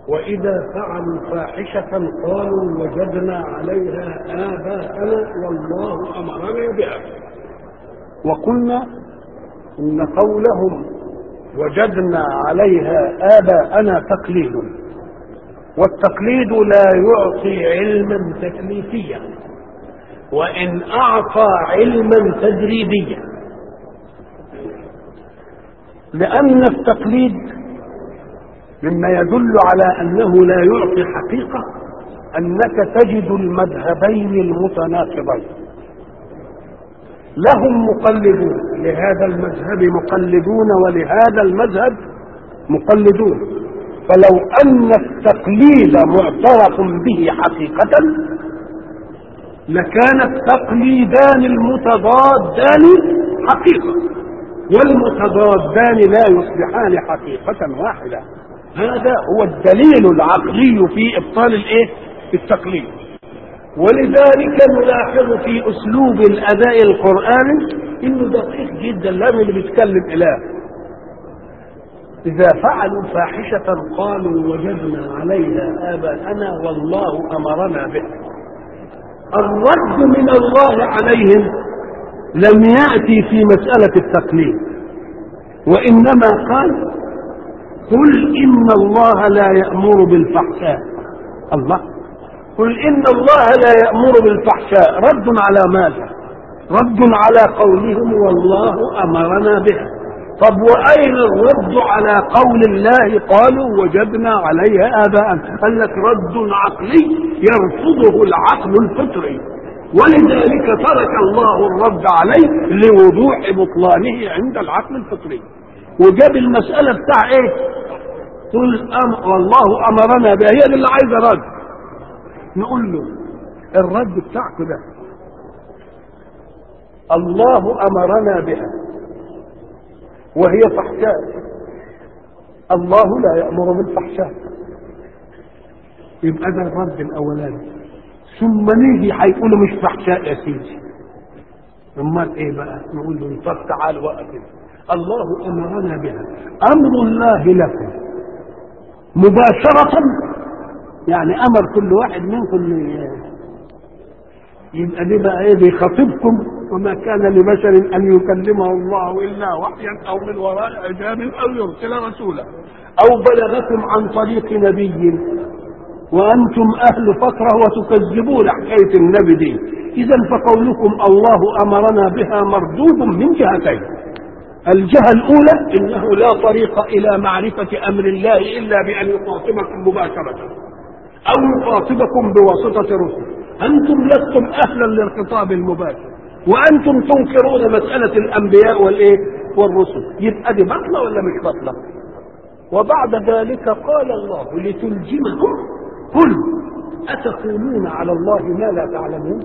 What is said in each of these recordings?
وإذا فعلوا فاحشة قالوا وجدنا عليها آباءنا والله أمرنا بها وقلنا إن قولهم وجدنا عليها آباءنا تقليد والتقليد لا يعطي علما تكليفيا وإن أعطى علما تدريبيا لأن التقليد مما يدل على أنه لا يعطي حقيقة أنك تجد المذهبين المتناقضين لهم مقلدون لهذا المذهب مقلدون ولهذا المذهب مقلدون فلو أن التقليد معترف به حقيقة لكان التقليدان المتضادان حقيقة والمتضادان لا يصبحان حقيقة واحدة هذا هو الدليل العقلي في إبطال الإيه؟ التقليد ولذلك نلاحظ في أسلوب الأداء القرآني إنه دقيق جدا لم اللي بيتكلم إله إذا فعلوا فاحشة قالوا وجدنا عليها آباءنا والله أمرنا به الرد من الله عليهم لم يأتي في مسألة التقليد وإنما قال قل إن الله لا يأمر بالفحشاء الله قل إن الله لا يأمر بالفحشاء رد على ماذا رد على قولهم والله أمرنا بها طب وأين الرد على قول الله قالوا وجدنا عليها آباء قال لك رد عقلي يرفضه العقل الفطري ولذلك ترك الله الرد عليه لوضوح بطلانه عند العقل الفطري وجاب المسألة بتاع ايه قل أم والله أمرنا بها هي دي اللي عايزة رد نقول له الرد بتاعك ده الله أمرنا بها وهي فحشاء الله لا يأمر بالفحشاء يبقى ده الرد الأولاني ثم نيجي هيقولوا مش فحشاء يا سيدي امال ايه بقى نقول له طب تعال وقف الله امرنا بها امر الله لكم مباشرة يعني امر كل واحد منكم يبقى دي بقى ايه بيخاطبكم وما كان لبشر ان يكلمه الله الا وحيا او من وراء حجاب او يرسل رسولا او بلغكم عن طريق نبي وانتم اهل فتره وتكذبون حكايه النبي دي اذا فقولكم الله امرنا بها مردود من جهتين الجهه الاولى انه لا طريق الى معرفه امر الله الا بان يخاطبكم مباشره او يخاطبكم بواسطه رسل انتم لستم اهلا للخطاب المباشر وانتم تنكرون مساله الانبياء والايه والرسل يبقى دي بطله ولا مش بطله وبعد ذلك قال الله لتلجمكم قل أتقولون على الله ما لا تعلمون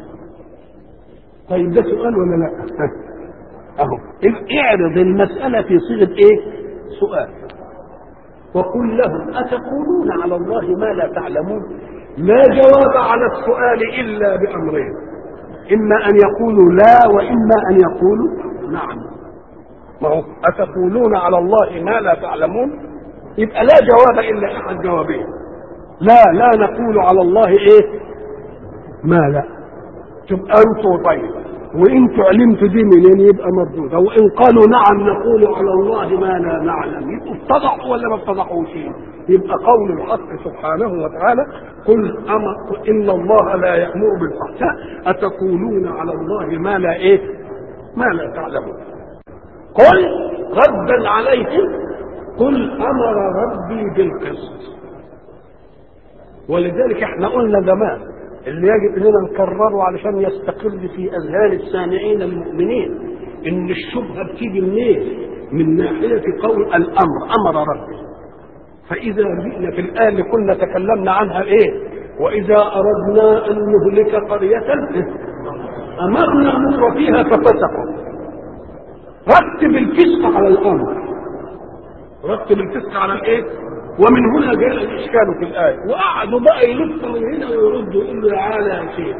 طيب ده سؤال ولا لا اهو اعرض المسألة في صيغة ايه سؤال وقل لهم أتقولون على الله ما لا تعلمون لا جواب على السؤال إلا بأمرين إما أن يقولوا لا وإما أن يقولوا نعم ما هو أتقولون على الله ما لا تعلمون يبقى لا جواب إلا أحد جوابين لا لا نقول على الله ايه ما لا تبقى انتوا طيب وانتوا علمتوا دي منين يبقى مردودة وان قالوا نعم نقول على الله ما لا نعلم يبقوا اتضحوا ولا ما اتضحوش يبقى قول الحق سبحانه وتعالى قل أمر ان الله لا يامر بالفحشاء اتقولون على الله ما لا ايه ما لا تعلمون قل ردا عليهم قل امر ربي بالقسط ولذلك احنا قلنا زمان اللي يجب اننا نكرره علشان يستقر في اذهان السامعين المؤمنين ان الشبهه بتيجي منين؟ من ناحيه قول الامر امر ربي فاذا جئنا في الايه اللي كنا تكلمنا عنها ايه؟ واذا اردنا ان نهلك قريه امرنا مر فيها ففسقوا رتب الفسق على الامر رتب الفسق على الايه؟ ومن هنا جاء الاشكال في الايه وقعدوا بقى يلفوا من هنا ويردوا يقولوا تعالى يا شيخ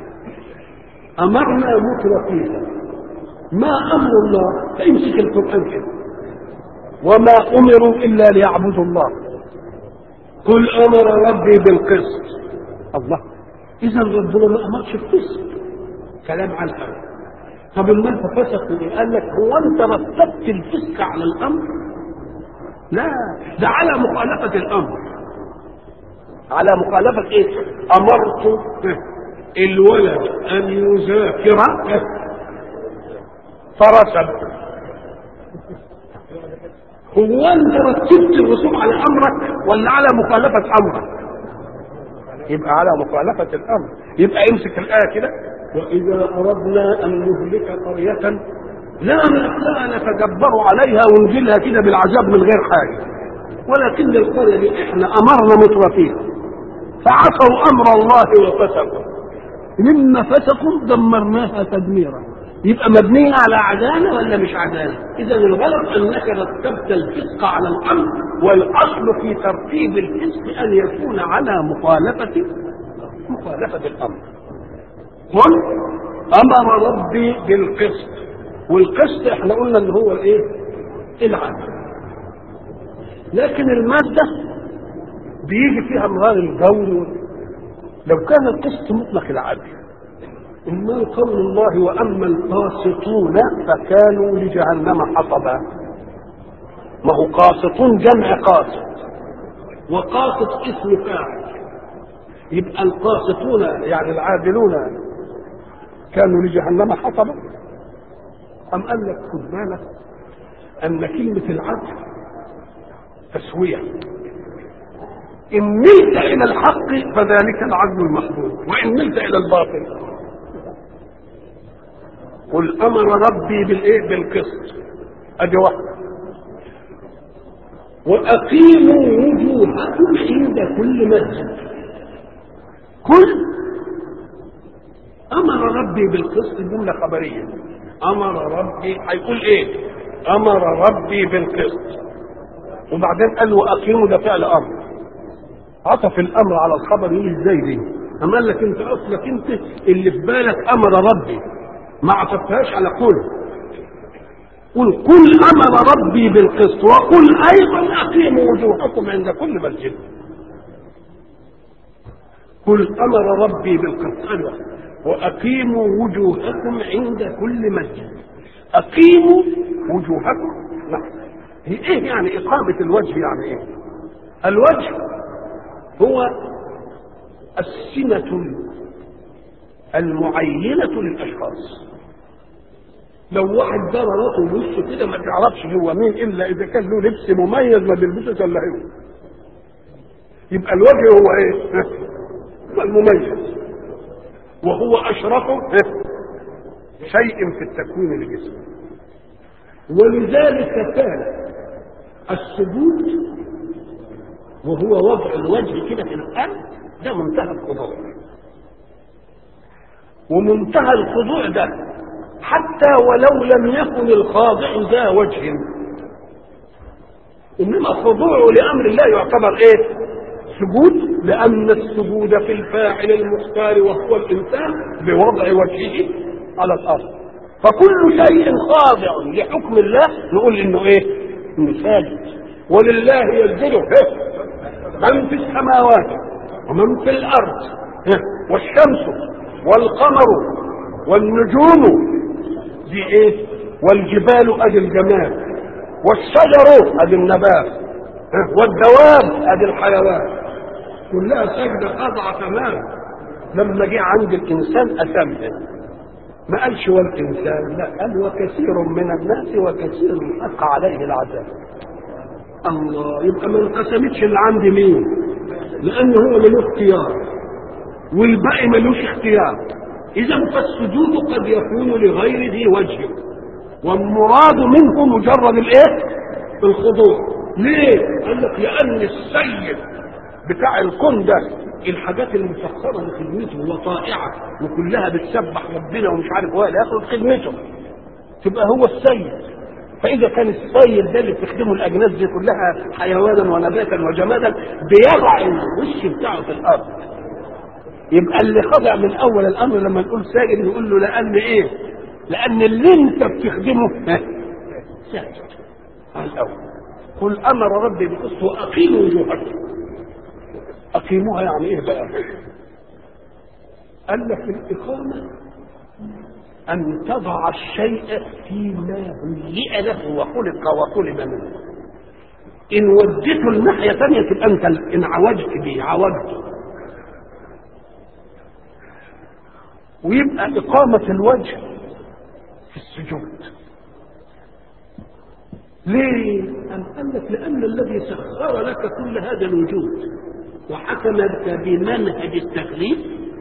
امرنا مطلقين ما امر الله فامسك القران كده وما امروا الا ليعبدوا الله قل امر ربي بالقسط الله اذا ربنا ما امرش القسط كلام على الهوى طب امال فسقوا ايه؟ قال لك هو انت رتبت الفسق على الامر؟ لا ده على مخالفه الامر على مخالفه ايه؟ امرت الولد ان يذاكر فرسب هو انت رتبت الرسوم على امرك ولا على مخالفه امرك؟ يبقى على مخالفه الامر يبقى امسك الايه كده واذا اردنا ان نهلك قريه لا لا نتجبر عليها ونزلها كده بالعذاب من غير حاجه ولكن القريه دي احنا امرنا مترفيها فعصوا امر الله وفسقوا لما فسقوا دمرناها تدميرا يبقى مبنية على عدالة ولا مش عدالة؟ إذا الغلط أنك رتبت الفسق على الأمر والأصل في ترتيب الفسق أن يكون على مخالفة مخالفة الأمر. قل أمر ربي بالقسط والقسط احنا قلنا اللي هو الايه؟ العدل. لكن المادة بيجي فيها امرار الجور لو كان القسط مطلق العدل إما قول الله وأما القاسطون فكانوا لجهنم حطبا ما هو قاسطون جمع قاسط وقاسط اسم فاعل يبقى القاسطون يعني العادلون كانوا لجهنم حطبا أم قال لك خد بالك أن كلمة العدل تسوية إن ملت إلى الحق فذلك العدل المحمود وإن ملت إلى الباطل قل امر ربي بالايه بالقسط ادي واحده واقيموا وجوهكم عند كل مسجد كل امر ربي بالقسط جمله خبريه امر ربي هيقول ايه امر ربي بالقسط وبعدين قال واقيموا ده فعل امر عطف الامر على الخبر يقول ازاي دي اما قال لك انت اصلك انت اللي في بالك امر ربي ما عطفتهاش على قل قل قل امر ربي بالقسط وقل ايضا اقيموا وجوهكم عند كل مسجد قل امر ربي بالقسط أيوة. واقيموا وجوهكم عند كل مسجد اقيموا وجوهكم نعم هي ايه يعني اقامه الوجه يعني ايه الوجه هو السمه المعينه للاشخاص لو واحد ده راسه وشه كده ما تعرفش هو مين الا اذا كان له لبس مميز ما بيلبسه الا هو يبقى الوجه هو ايه هو المميز وهو اشرف شيء في التكوين الجسم ولذلك كان السجود وهو وضع الوجه كده في الارض ده منتهى الخضوع ومنتهى الخضوع ده حتى ولو لم يكن الخاضع ذا وجه انما خضوعه لامر الله يعتبر ايه سجود لان السجود في الفاعل المختار وهو الانسان بوضع وجهه على الارض فكل شيء خاضع لحكم الله نقول انه ايه انه ساجد ولله يسجده إيه؟ من في السماوات ومن في الارض إيه؟ والشمس والقمر والنجوم دي ايه والجبال ادي الجمال والشجر ادي النبات والدواب ادي الحيوان كلها سجدة خاضعة تمام لما جه عند الانسان اسمه ما قالش والانسان لا قال وكثير من الناس وكثير حق عليه العذاب الله يبقى ما انقسمتش اللي عندي مين لان هو ملوش اختيار والباقي ملوش اختيار اذا فالسجود قد يكون لغير ذي وجه والمراد منه مجرد الايه الخضوع ليه قال لك لان السيد بتاع الكون ده الحاجات المسخره لخدمته وطائعه وكلها بتسبح ربنا ومش عارف هو الى اخره خدمته تبقى هو السيد فاذا كان السيد ده اللي بتخدمه الاجناس دي كلها حيوانا ونباتا وجمادا بيضع الوش بتاعه في الارض يبقى اللي خضع من اول الامر لما نقول ساجد نقول له لان ايه لان اللي انت بتخدمه ساجد على الاول قل امر ربي بالقسط واقيموا وجوهكم أقيموها يعني إيه بقى؟ قال لك الإقامة أن تضع الشيء فيما هيئ له وخلق وطلب منه إن وديته الناحية ثانية تبقى أنت إن عوجت به عوجت ويبقى إقامة الوجه في السجود ليه؟ أم قال لك لأن الذي سخر لك كل هذا الوجود وحكم لك بمنهج التكليف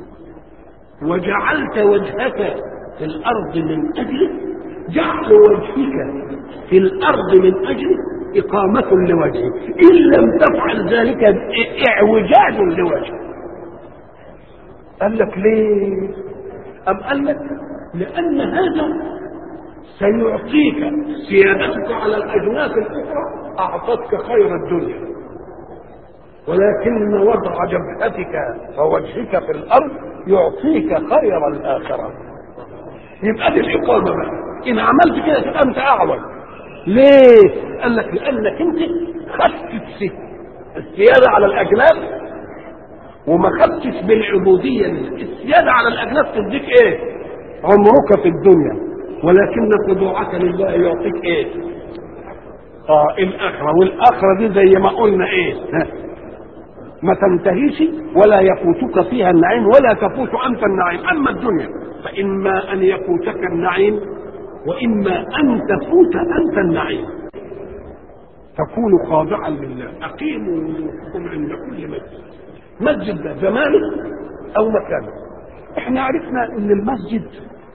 وجعلت وجهك في الأرض من أجله جعل وجهك في الأرض من أجله إقامة لوجهه إن لم تفعل ذلك إعوجاج لوجهه قال لك ليه أم قال لك لأن هذا سيعطيك سيادتك على الأجناس الأخرى أعطتك خير الدنيا ولكن وضع جبهتك ووجهك في الأرض يعطيك خير الآخرة يبقى دي الإقامة بقى إن عملت كده تبقى أنت أعوج ليه؟ قال لك لأنك أنت خدت السيادة على الأجناس وما خدتش بالعبودية السيادة على الأجناس تديك إيه؟ عمرك في الدنيا ولكن خضوعك لله يعطيك إيه؟ اه الاخره والاخره دي زي ما قلنا ايه ها. ما تنتهيش ولا يفوتك فيها النعيم ولا تفوت انت النعيم اما الدنيا فاما ان يفوتك النعيم واما ان تفوت انت النعيم تكون خاضعا لله اقيموا وجوهكم عند كل مسجد مسجد ده زمانه او مكانه احنا عرفنا ان المسجد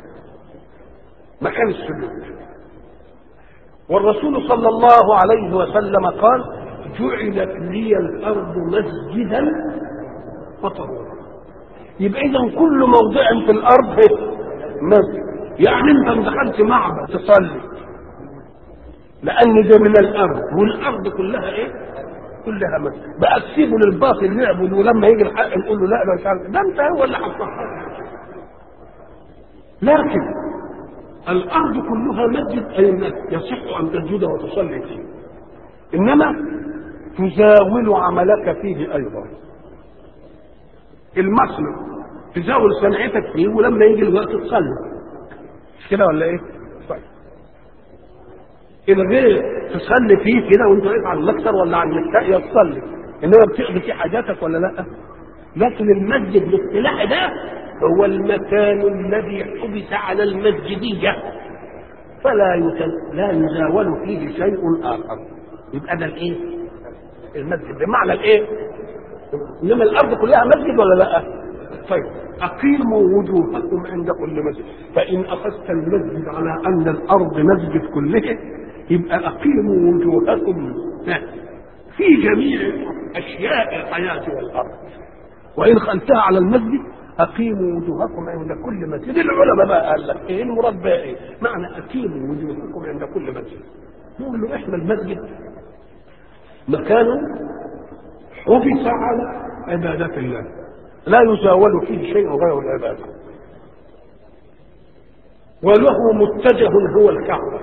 مكان السجود والرسول صلى الله عليه وسلم قال جعلت لي الارض مسجدا وطهورا يبقى اذا كل موضع في الارض مسجد يعني انت ما دخلت معبد تصلي لان ده من الارض والارض كلها ايه كلها مسجد بقى تسيبه للباطل يعبد ولما يجي الحق نقول له لا ده مش عارف ده انت هو اللي حصلها لكن الارض كلها مسجد اي مسجد يصح ان تسجد وتصلي فيه انما تزاول عملك فيه ايضا المصنع تزاول صنعتك فيه ولما يجي الوقت تصلي مش كده ولا ايه؟ طيب الغير تصلي فيه كده وانت واقف على المكسر ولا على المكتاية تصلي انما بتقضي فيه حاجاتك ولا لا؟ لكن المسجد الاصطلاحي ده هو المكان الذي حبس على المسجدية فلا يتل... لا يزاول فيه شيء آخر يبقى ده الإيه؟ المسجد بمعنى الإيه؟ إنما الأرض كلها مسجد ولا لا؟ طيب أقيموا وجوهكم عند كل مسجد فإن أخذت المسجد على أن الأرض مسجد كله يبقى أقيموا وجوهكم في جميع أشياء الحياة والأرض وإن خلتها على المسجد أقيموا وجوهكم عند كل مسجد العلماء بقى قال لك إيه المراد بقى إيه؟ معنى أقيموا وجوهكم عند كل مسجد نقول له إحنا المسجد مكان حفظ على عبادة الله لا يزاول فيه شيء غير العبادة وله متجه هو الكعبة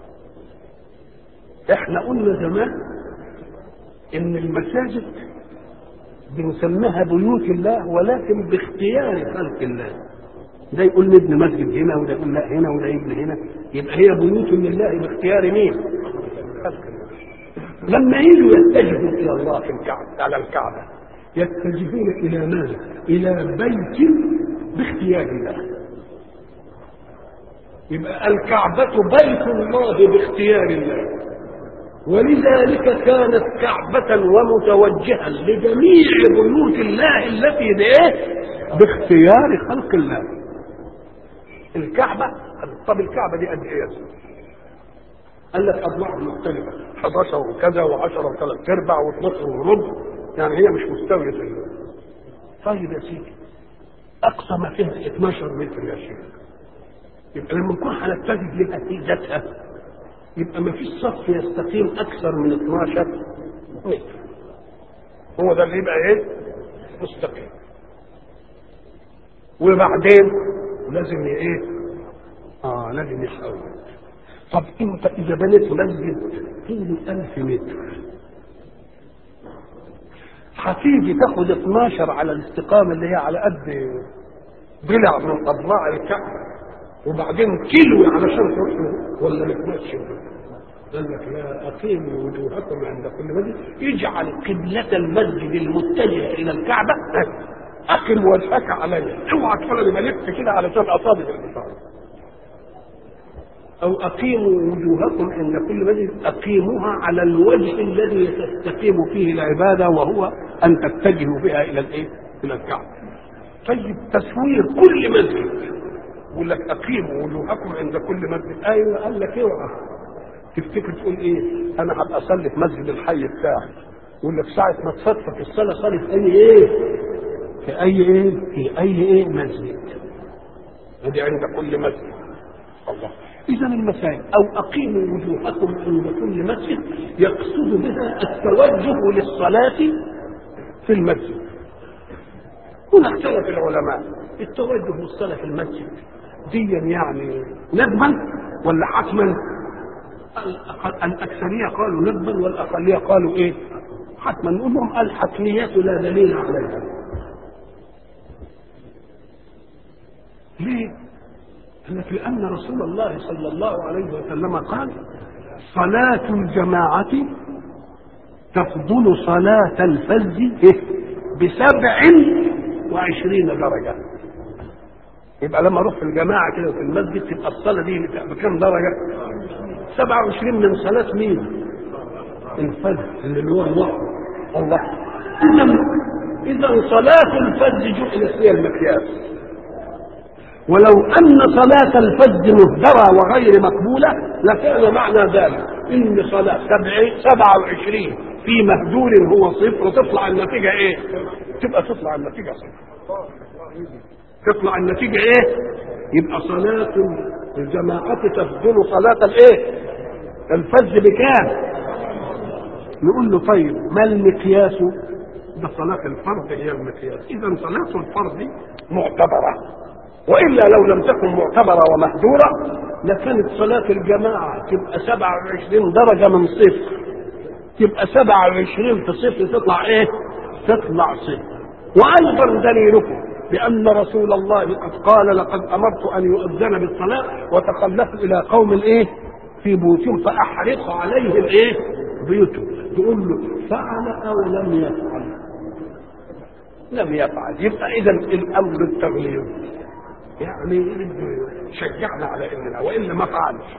احنا قلنا زمان ان المساجد بنسميها بيوت الله ولكن باختيار خلق الله ده يقول نبني مسجد هنا وده يقول لا هنا وده يبني هنا يبقى هي بيوت لله باختيار مين؟ خلق الله لما يجوا يتجهوا الى الله في الكعبه على الكعبه يتجهون الى ماذا؟ الى بيت باختيار الله يبقى الكعبة بيت الله باختيار الله ولذلك كانت كعبة ومتوجها لجميع بيوت الله التي بايه؟ باختيار خلق الله. الكعبة طب الكعبة دي قد ايه؟ قال لك أضلاع مختلفة 11 وكذا و10 وثلاث أرباع و12 وربع يعني هي مش مستوية زي طيب يا سيدي أقصى ما فيها 12 متر يا شيخ يبقى لما نكون هنتجه لها في ذاتها يبقى ما فيش صف يستقيم اكثر من 12 متر هو ده اللي يبقى ايه مستقيم وبعدين لازم ايه اه لازم يحول طب انت اذا بنيت مسجد طوله 1000 متر هتيجي تاخد 12 على الاستقامه اللي هي على قد ضلع من اضلاع الكعبه وبعدين كيلو علشان تروح له ولا نتمشى قال لك لا اقيموا وجوهكم عند كل مسجد اجعل قبلة المسجد المتجهة الى الكعبة اقم وجهك عليها اوعى تفرد بلف كده علشان اصابع البشارة او اقيموا وجوهكم عند كل مسجد اقيموها على الوجه الذي تستقيم فيه العبادة وهو ان تتجهوا بها الى الايه؟ الى الكعبة طيب تصوير كل مسجد يقول لك اقيموا وجوهكم عند كل مسجد ايوه قال لك اوعى تفتكر تقول ايه انا هبقى اصلي في مسجد الحي بتاعي يقول لك ساعه ما تصفى في الصلاه صلي في اي ايه في اي ايه في اي ايه مسجد ادي عند كل مسجد الله اذا المساجد او اقيموا وجوهكم عند كل مسجد يقصد بها التوجه للصلاه في المسجد هنا اختلف العلماء التوجه للصلاه في المسجد ديا يعني ندبا ولا حتما الأكثرية قالوا ندبا والأقلية قالوا إيه حتما نقول لهم الحتميات لا دليل عليها ليه؟ لك لأن رسول الله صلى الله عليه وسلم قال صلاة الجماعة تفضل صلاة الفز بسبع وعشرين درجة يبقى لما اروح في الجماعه كده في المسجد تبقى الصلاه دي بكام درجه؟ 27 من صلاه مين؟ الفجر اللي هو الوقت الله اذا اذا صلاه الفجر جعلت هي المقياس ولو ان صلاه الفجر مهدره وغير مقبوله لكان معنى ذلك ان صلاه 27 في مهدور هو صفر تطلع النتيجه ايه؟ تبقى تطلع النتيجه صفر تطلع النتيجة ايه يبقى صلاة الجماعة تفضل صلاة الايه الفز بكام نقول له طيب ما المقياس ده صلاة الفرض هي المقياس إذا صلاة الفرض معتبرة وإلا لو لم تكن معتبرة ومهدورة لكانت صلاة الجماعة تبقى 27 درجة من صفر تبقى 27 في صفر تطلع إيه؟ تطلع صفر وأيضا دليلكم بأن رسول الله قد قال لقد أمرت أن يؤذن بالصلاة وتخلفوا إلى قوم الإيه؟ في بيوتهم فأحرق عليهم إيه؟ بيوتهم تقول له فعل أو لم يفعل لم يفعل يبقى إذا الأمر التغليظ يعني شجعنا على إننا وإلا ما فعلش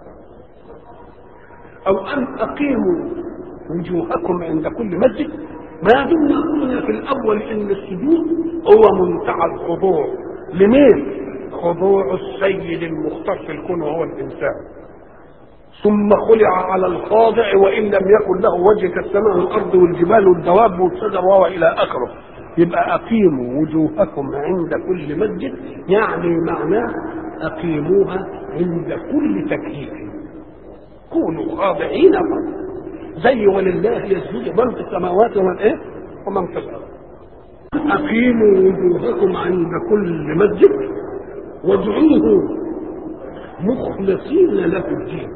أو أن أقيموا وجوهكم عند كل مسجد ما دمنا قلنا في الاول ان السجود هو منتهى الخضوع لمين خضوع السيد المختار في الكون وهو الانسان ثم خلع على الخاضع وان لم يكن له وجه كالسماء والارض والجبال والدواب والشجر وهو الى اخره يبقى اقيموا وجوهكم عند كل مسجد يعني معناه اقيموها عند كل تكليف كونوا خاضعين فقط زي ولله يسجد من في السماوات ومن ايه ومن في الارض اقيموا وجوهكم عند كل مسجد وادعوه مخلصين له الدين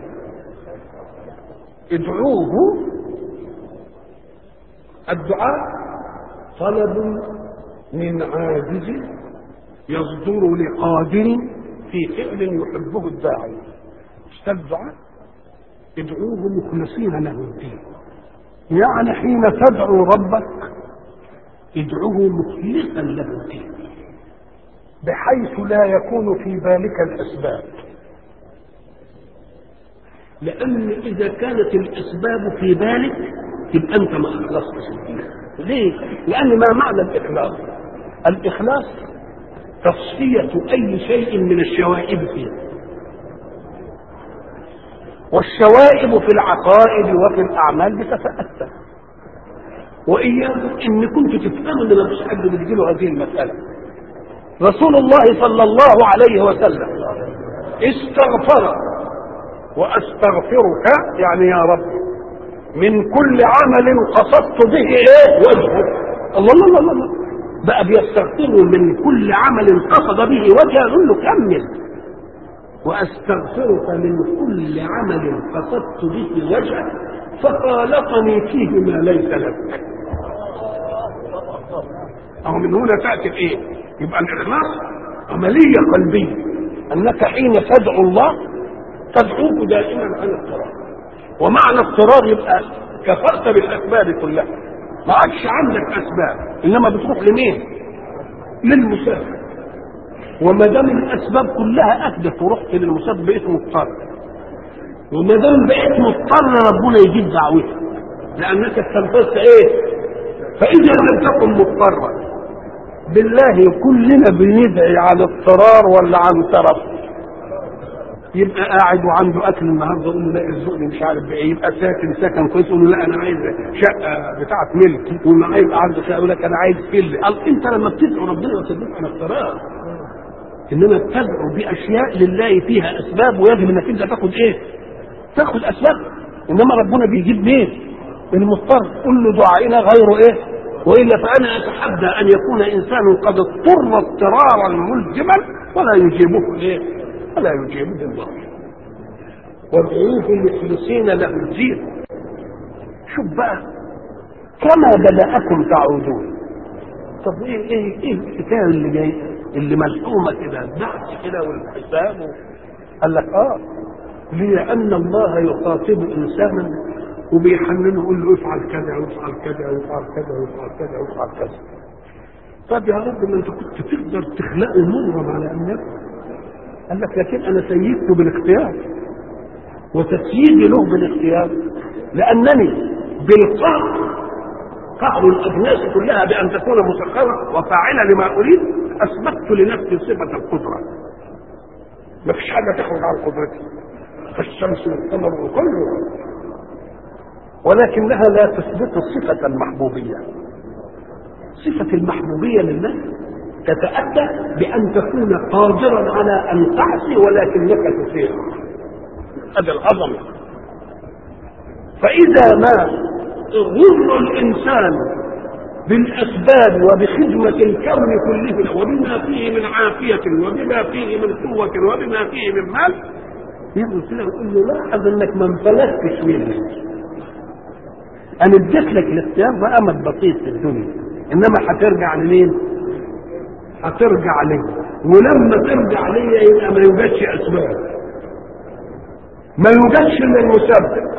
ادعوه الدعاء طلب من عاجز يصدر لقادر في فعل يحبه الداعي اشتد الدعاء ادعوه مخلصين له الدين يعني حين تدعو ربك ادعوه مخلصا له الدين بحيث لا يكون في بالك الاسباب لان اذا كانت الاسباب في بالك يبقى انت ما اخلصتش الدين ليه لان ما معنى الاخلاص الاخلاص تصفيه اي شيء من الشوائب فيه والشوائب في العقائد وفي الاعمال بتتاتى واياكم ان كنت تفهموا ان ما فيش حد بيجيله هذه المساله رسول الله صلى الله عليه وسلم استغفر واستغفرك يعني يا رب من كل عمل قصدت به ايه وجهك الله الله الله الله بقى بيستغفره من كل عمل قصد به وجهه يقول له كمل واستغفرك من كل عمل قصدت به وجهك فخالطني فيه ما ليس لك أو من هنا تأتي الإيه؟ يبقى الإخلاص عملية قلبية أنك حين تدعو الله تدعوه دائما عن اضطرار ومعنى اضطرار يبقى كفرت بالأسباب كلها ما عادش عندك أسباب إنما بتروح لمين؟ للمسافر وما دام الأسباب كلها أكدت ورحت للمسافر بقيت مضطر وما دام بقيت مضطر ربنا يجيب دعوتك لأنك استنفذت إيه؟ فإذا لم تكن مضطرا بالله كلنا بندعي على اضطرار ولا عن ترف يبقى قاعد وعنده اكل النهارده يقول له لا ارزقني مش عارف بايه يبقى ساكن سكن كويس يقول له لا انا عايز شقه بتاعه ملك وما يبقى عنده شقه يقول لك انا عايز فيل قال انت لما بتدعو ربنا يصدقك عن اضطرار انما بتدعو باشياء لله فيها اسباب ويجب انك انت تاخد ايه؟ تاخد اسباب انما ربنا بيجيب مين؟ المضطر قل له دعائنا غير ايه؟ والا فانا اتحدى ان يكون انسان قد اضطر اضطرارا ملزما ولا يجيبه ايه؟ ولا يجيبه الله. وادعوه مخلصين له الدين. شوف بقى كما بداكم تعودون. طب ايه ايه ايه الحكايه اللي جاي اللي ملحومه كده البحث كده والحساب قال لك اه لان الله يخاطب انسانا وبيحننه يقول له افعل كذا وافعل كذا وافعل كذا وافعل كذا وافعل كذا طب يا رب ما انت كنت تقدر تخلقه مغرم على الناس قال لك لكن انا سيدته بالاختيار وتسييدي له بالاختيار لانني بالقهر قهر الاجناس كلها بان تكون مسخره وفاعله لما اريد اثبتت لنفسي صفه القدره ما فيش حاجه تخرج عن قدرتي فالشمس والقمر وكله ولكنها لا تثبت صفة المحبوبية صفة المحبوبية لله تتأتى بأن تكون قادرا على أن تعصي ولكنك تطيع هذا العظمة فإذا ما غر الإنسان بالأسباب وبخدمة الكون كله وبما فيه من عافية وبما فيه من قوة وبما فيه من مال يقول كده يقول له لاحظ انك ما انفلتش منه انا اديت لك الاختيار ده امل بسيط في الدنيا انما هترجع لمين؟ هترجع لي ولما ترجع لي يبقى ما يوجدش اسباب ما يوجدش الا المسبب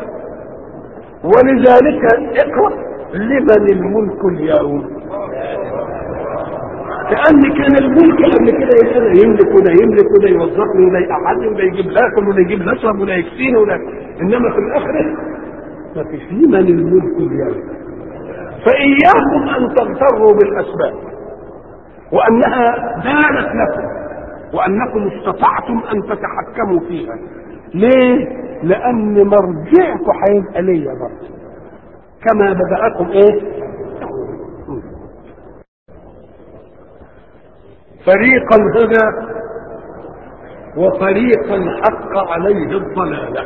ولذلك اقرا لمن الملك اليوم كأن كان الملك قبل كده يبقى يملك ولا يملك ولا يوظفني ولا يقعدني ولا يجيب لاكل ولا يجيب نشرب ولا يكفيني ولا انما في الاخره ما فيش لمن الملك اليوم فإياكم أن تغتروا بالأسباب وأنها دانت لكم وأنكم استطعتم أن تتحكموا فيها ليه؟ لأن مرجعكم هيبقى ليا برضه كما بدأكم إيه؟ فريقا هدى وفريقا حق عليه الضلاله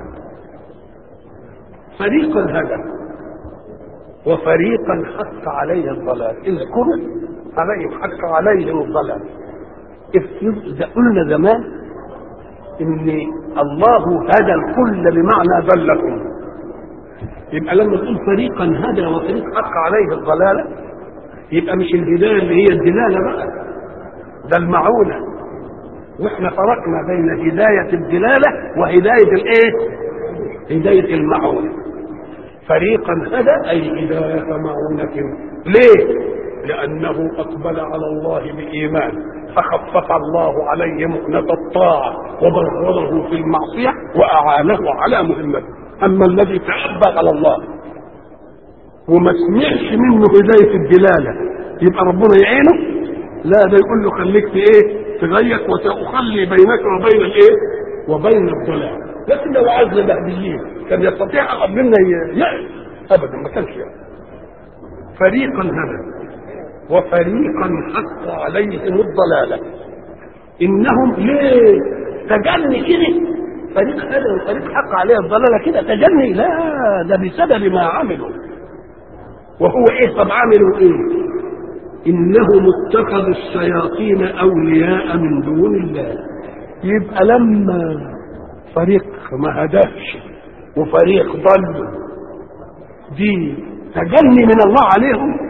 فريقا هدى وفريقا حق عليه الضلال اذكروا عليهم حق عليهم الضلال قلنا زمان ان الله هدى الكل بمعنى دلكم يبقى لما تقول فريقا هدى وفريق حق عليه الضلاله يبقى مش الهدايه اللي هي الدلاله بقى ده المعونه واحنا فرقنا بين هدايه الدلاله وهدايه الايه؟ هدايه المعونه فريقا هدى اي هدايه معونه ليه؟ لانه اقبل على الله بايمان فخفف الله عليه مؤنة الطاعة وبرره في المعصية وأعانه على مهمته أما الذي تعبى على الله وما سمعش منه هداية الدلالة يبقى ربنا يعينه لا ده يقول له خليك في ايه تغير وسأخلي بينك وبين الايه وبين الضلال لكن لو عزل مهديين كان يستطيع قبلنا يأس ابدا ما كانش يعني فريقا هدى وفريقا حق عليهم الضلاله انهم ليه تجني كده فريق هدى وفريق حق عليه الضلاله كده تجني لا ده بسبب ما عملوا وهو ايه طب عملوا ايه انهم اتخذوا الشياطين اولياء من دون الله يبقى لما فريق ما هداش وفريق ضل دي تجني من الله عليهم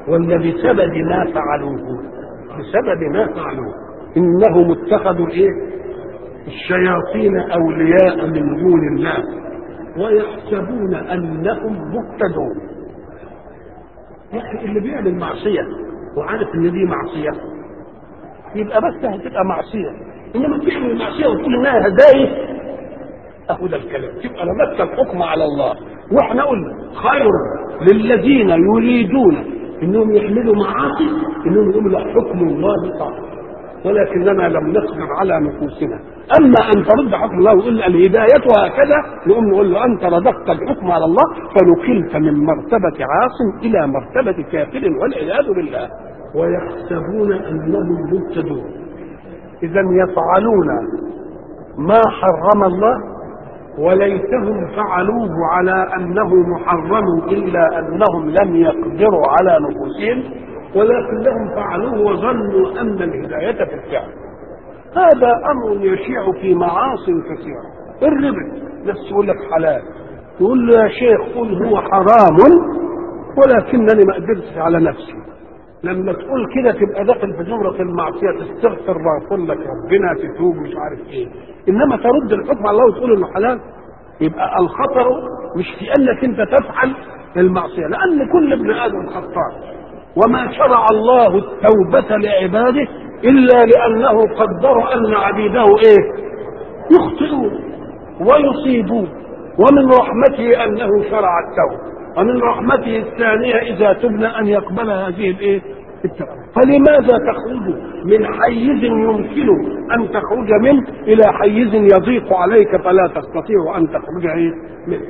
ولا بسبب ما فعلوه بسبب ما فعلوه انهم اتخذوا ايه الشياطين اولياء من دون الله ويحسبون انهم مهتدون يا اخي اللي بيعمل معصيه وعارف ان دي معصيه يبقى بس هتبقى معصيه انما تعمل معصيه وتقول انها هدايه اهو ده الكلام تبقى لمست الحكم على الله واحنا قلنا خير للذين يريدون انهم يحملوا معاصي انهم يقولوا لا حكم الله صح ولكننا لم نقدر على نفوسنا اما ان ترد حكم الله ويقول الهدايه هكذا نقوم نقول له انت رددت الحكم على الله فنقلت من مرتبه عاص الى مرتبه كافر والعياذ بالله ويحسبون انهم مهتدون اذا يفعلون ما حرم الله وليتهم فعلوه على انه محرم الا انهم لم يقدروا على نفوسهم ولكنهم فعلوه وظنوا ان الهدايه في الفعل هذا امر يشيع في معاص كثيره الربا ناس يقول لك حلال تقول له يا شيخ قل هو حرام ولكنني ما قدرتش على نفسي لما تقول كده تبقى داخل في زمرة المعصية تستغفر غفر لك ربنا تتوب مش عارف ايه انما ترد الحكم على الله وتقول انه حلال يبقى الخطر مش في انك انت تفعل المعصية لان كل ابن ادم خطاء وما شرع الله التوبة لعباده الا لانه قدر ان عبيده ايه يخطئون ويصيبون ومن رحمته انه شرع التوبه ومن رحمته الثانيه اذا تبنى ان يقبل هذه الايه التوبه فلماذا تخرج من حيز يمكن ان تخرج منه الى حيز يضيق عليك فلا تستطيع ان تخرج إيه؟ منه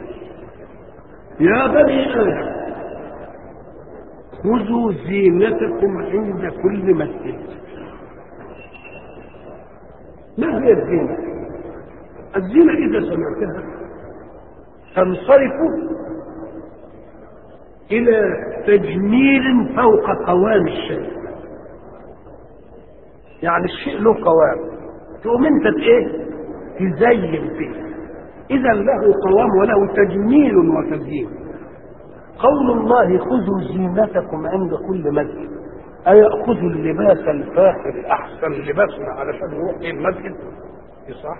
يا بني ادم خذوا زينتكم عند كل مسجد ما هي الزينه الزينه اذا سمعتها تنصرف الى تجميل فوق قوام الشيء يعني الشيء له قوام تقوم انت ايه تزين فيه اذا له قوام وله تجميل وتزيين قول الله خذوا زينتكم عند كل مسجد أيأخذوا اللباس الفاخر أحسن لباسنا علشان نروح إيه المسجد؟ صح؟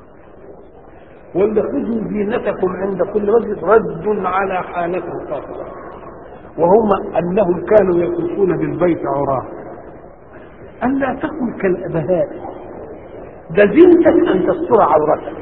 ولا خذوا زينتكم عند كل مسجد رد على حالة القاصرة وهم أنهم كانوا يطوفون بالبيت عراه ألا تكن كالبهائم ده زينتك أن تستر عورتك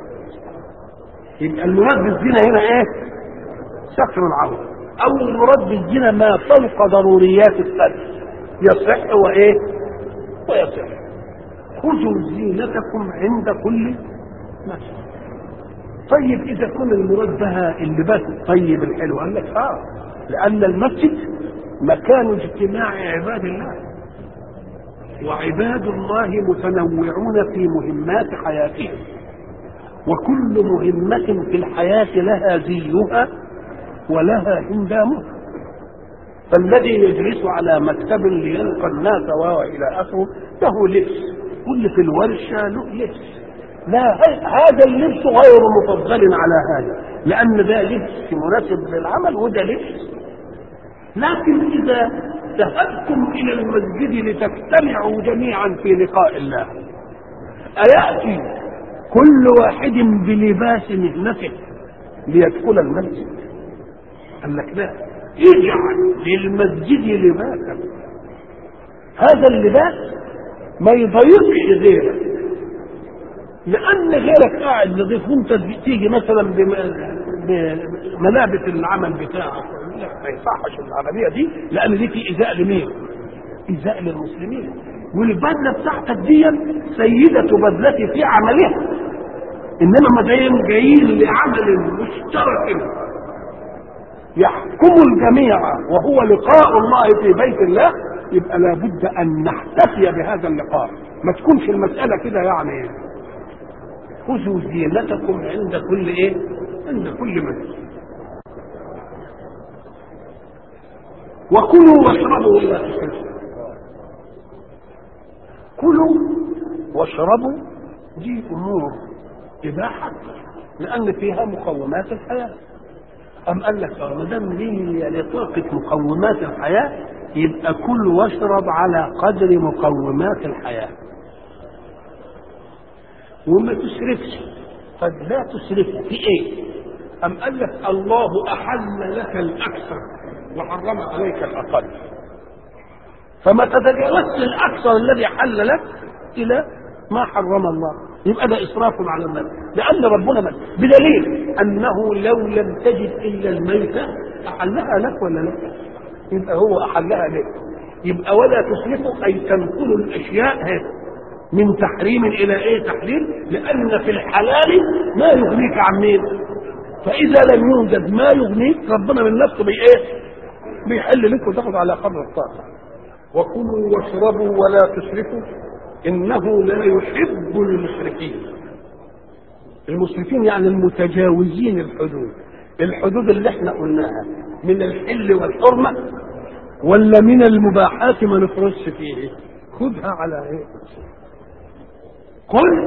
يبقى المراد بالزينة هنا إيه؟ ستر العورة أو المراد بالزينة ما فوق ضروريات الستر يصح وإيه؟ ويصح خذوا زينتكم عند كل مسجد طيب اذا كان المراد بها اللباس الطيب الحلو قال لك اه لان المسجد مكان اجتماع عباد الله وعباد الله متنوعون في مهمات حياتهم وكل مهمة في الحياة لها زيها ولها هندامها فالذي يجلس على مكتب ليلقى الناس وهو الى اخره له لبس واللي في الورشه له لبس لا هذا اللبس غير مفضل على هذا لان ده لبس مناسب للعمل وده لبس لكن اذا ذهبتم الى المسجد لتجتمعوا جميعا في لقاء الله اياتي كل واحد بلباس مهنته ليدخل المسجد قال لك لا اجعل للمسجد لباسا هذا اللباس ما يضايقش غيرك لان غيرك قاعد نظيف وانت تيجي مثلا بملابس العمل بتاعك لا ما يصحش العمليه دي لان دي في ايذاء لمين؟ ايذاء للمسلمين والبدله بتاعتك دي سيده بدلتي في عملها انما ما دايم جايين لعمل مشترك يحكم الجميع وهو لقاء الله في بيت الله يبقى لابد ان نحتفي بهذا اللقاء ما تكونش المساله كده يعني خذوا زينتكم عند كل ايه عند كل مسجد وكلوا واشربوا ولا تسرفوا كلوا واشربوا دي امور اباحه لان فيها مقومات الحياه أم قال لك اه ما دام ليه لطاقة مقومات الحياة يبقى كل واشرب على قدر مقومات الحياة وما تسرفش قد لا تسرفه في ايه أم قال لك الله أحل لك الأكثر وحرم عليك الأقل فما تتجاوزش الأكثر الذي حل لك إلى ما حرم الله يبقى ده إسراف على الناس لأن ربنا من بدليل أنه لو لم تجد إلا الميتة أحلها لك ولا لا يبقى هو أحلها لك يبقى ولا تسرفوا أي تنقل الأشياء هذه من تحريم إلى إيه تحليل لأن في الحلال ما يغنيك عن مين فإذا لم يوجد ما يغنيك ربنا من نفسه بإيه بيحل لك وتاخذ على قدر الطاقة وكلوا واشربوا ولا تسرفوا إنه لا يحب المسرفين المسرفين يعني المتجاوزين الحدود الحدود اللي احنا قلناها من الحل والحرمة ولا من المباحات ما نفرش فيه خذها على ايه قل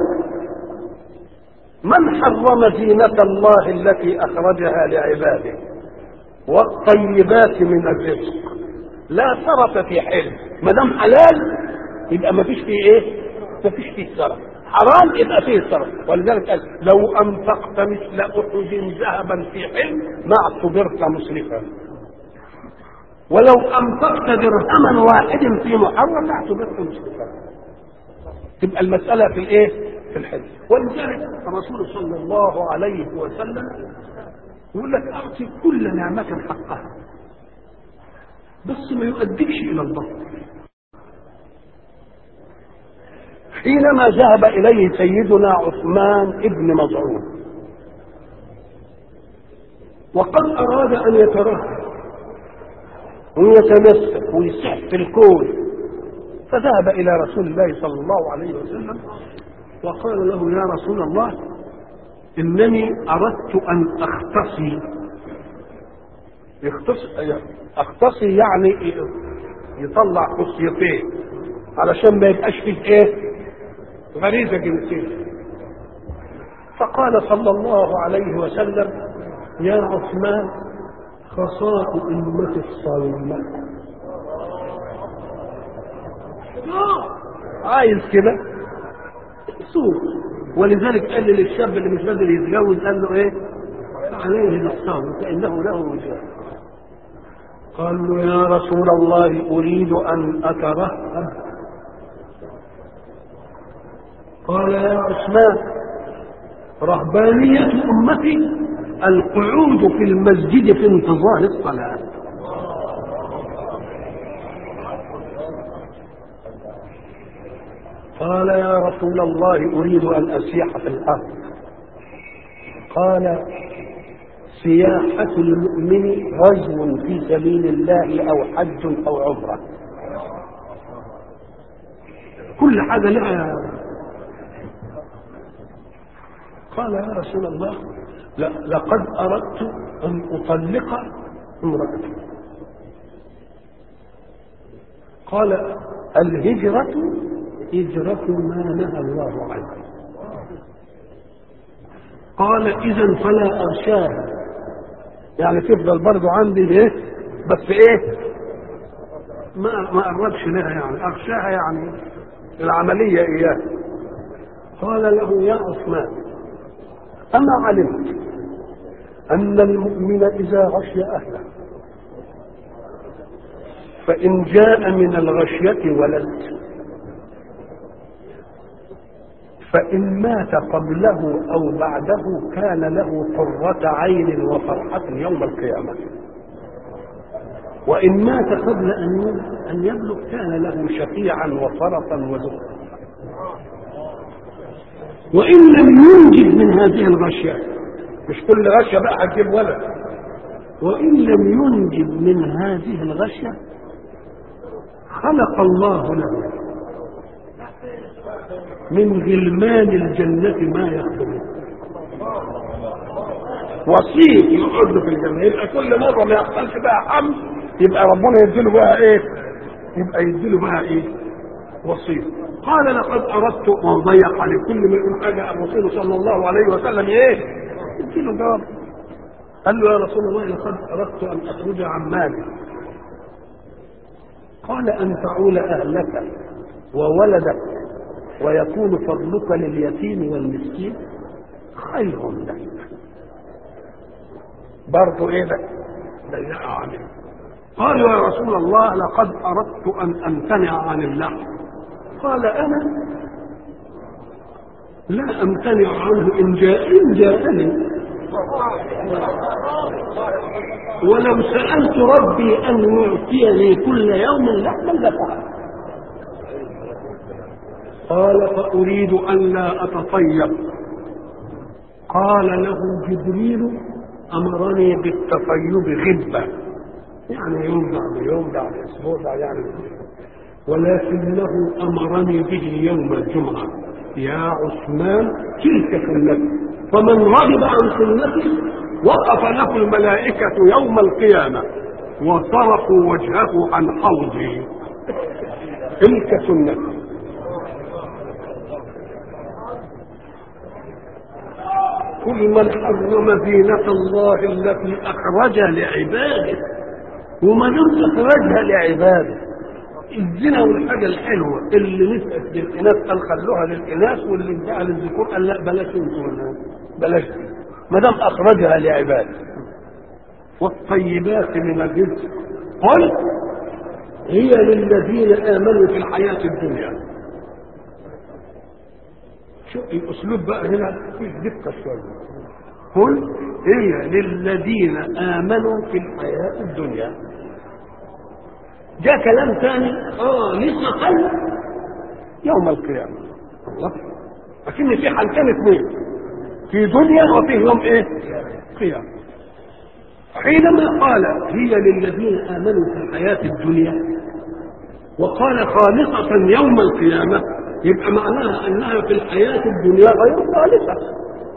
من حرم زينة الله التي أخرجها لعباده والطيبات من الرزق لا سرف في حلم ما دام حلال يبقى ما فيش فيه ايه؟ ما فيش فيه سرف حرام يبقى فيه سرف ولذلك قال لو انفقت مثل احد ذهبا في حلم ما اعتبرت مسرفا ولو انفقت درهما واحد في محرم لا اعتبرت مسرفا تبقى المساله في الايه؟ في الحلم ولذلك الرسول صلى الله عليه وسلم يقول لك اعطي كل نعمه حقها بس ما يؤديكش الى البطل حينما ذهب اليه سيدنا عثمان ابن مظعون وقد اراد ان يترهب ويتمسك ويسح في الكون فذهب الى رسول الله صلى الله عليه وسلم وقال له يا رسول الله انني اردت ان اختصي يختص اختصي يعني يطلع خصيتين علشان ما يبقاش فيه ايه غريزه جنسيه فقال صلى الله عليه وسلم يا عثمان خصاء أمة الصوم عايز كده صوم ولذلك قال للشاب اللي مش قادر يتجوز قال له ايه عليه بالصوم فانه له وجاه قال له يا رسول الله اريد ان اترهب قال يا عثمان رهبانية أمتي القعود في المسجد في انتظار الصلاة قال يا رسول الله أريد أن أسيح في الأرض قال سياحة المؤمن غزو في سبيل الله أو حج أو عمرة كل حاجة لها قال يا رسول الله لا لقد أردت أن أطلق امرأتي قال الهجرة هجرة ما نهى الله عنه قال إذا فلا أغشاها يعني تفضل برضو عندي ايه بس ايه ما ما قربش لها يعني اغشاها يعني العمليه اياه قال له يا عثمان اما علمت ان المؤمن اذا غشي اهله فان جاء من الغشيه ولد فإن مات قبله أو بعده كان له قرة عين وفرحة يوم القيامة وإن مات قبل أن أن يبلغ كان له شفيعا وفرطا وذكرا وإن لم ينجب من هذه الغشية مش كل غشية بقى هتجيب ولد وإن لم ينجب من هذه الغشية خلق الله له من غلمان الجنة ما يخدمون وصيف يقعد في الجنة يبقى كل مرة ما يحصلش بقى حمل يبقى ربنا يديله بقى ايه يبقى يديله بقى ايه وصيف قال لقد اردت وضيق عليه كل ما يقول حاجه الرسول صلى الله عليه وسلم ايه يديله جواب قال له يا رسول الله لقد اردت ان اخرج عن مالي قال ان تعول اهلك وولدك ويكون فضلك لليتيم والمسكين خير لك برضه ايه ده ضيق عليه قال يا رسول الله لقد اردت ان امتنع عن اللحم قال انا لا امتنع عنه ان جاء ان جاءني ولو سالت ربي ان يعطيني كل يوم لحما لفعل قال فاريد ان لا اتطيب قال له جبريل امرني بالتطيب غبه يعني يوم بعد يوم بعد اسبوع بعد يعني ولكنه امرني به يوم الجمعه يا عثمان تلك سنتي فمن رغب عن سنتي وقف له الملائكه يوم القيامه وصرفوا وجهه عن حوضي تلك سنتي كل من حرم زينة الله التي أخرج لعباده وما دام أخرجها لعباده الزنا والحاجة الحلوة اللي نسأت للإناث قال خلوها للإناث واللي ادعى للذكور قال لا بلاش انتوا بلاش دي ما دام أخرجها لعباده والطيبات من الرزق قل هي للذين آمنوا في الحياة الدنيا شو الاسلوب بقى هنا فيه دقه شويه قل هي للذين امنوا في الحياه الدنيا جاء كلام ثاني اه لسه يوم القيامه الله لكن في حالتين اثنين في دنيا وفي يوم ايه قيامه حينما قال هي للذين امنوا في الحياه الدنيا وقال خالصه يوم القيامه يبقى معناها انها في الحياه الدنيا غير خالصه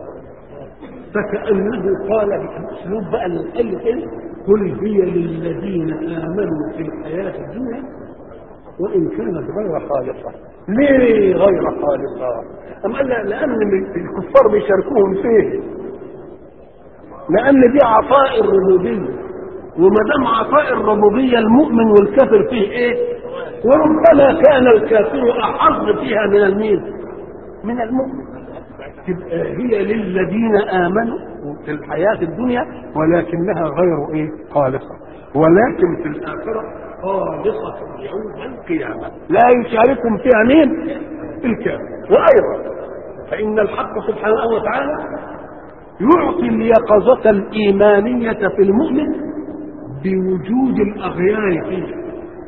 فكانه قال بالاسلوب بقى اللي قال كده قل هي للذين امنوا في الحياه الدنيا وان كانت غير خالصه ليه غير خالصه أم قال لان الكفار بيشاركوهم فيه لان دي عطاء الربوبيه وما دام عطاء الربوبيه المؤمن والكافر فيه ايه وربما كان الكافر احظ فيها من المين من المؤمن تبقى هي للذين امنوا في الحياه الدنيا ولكنها غير ايه خالصه ولكن في الاخره خالصه يوم القيامه لا يشاركهم فيها مين الكافر وايضا فان الحق سبحانه وتعالى يعطي اليقظه الايمانيه في المؤمن بوجود الاغيار فيه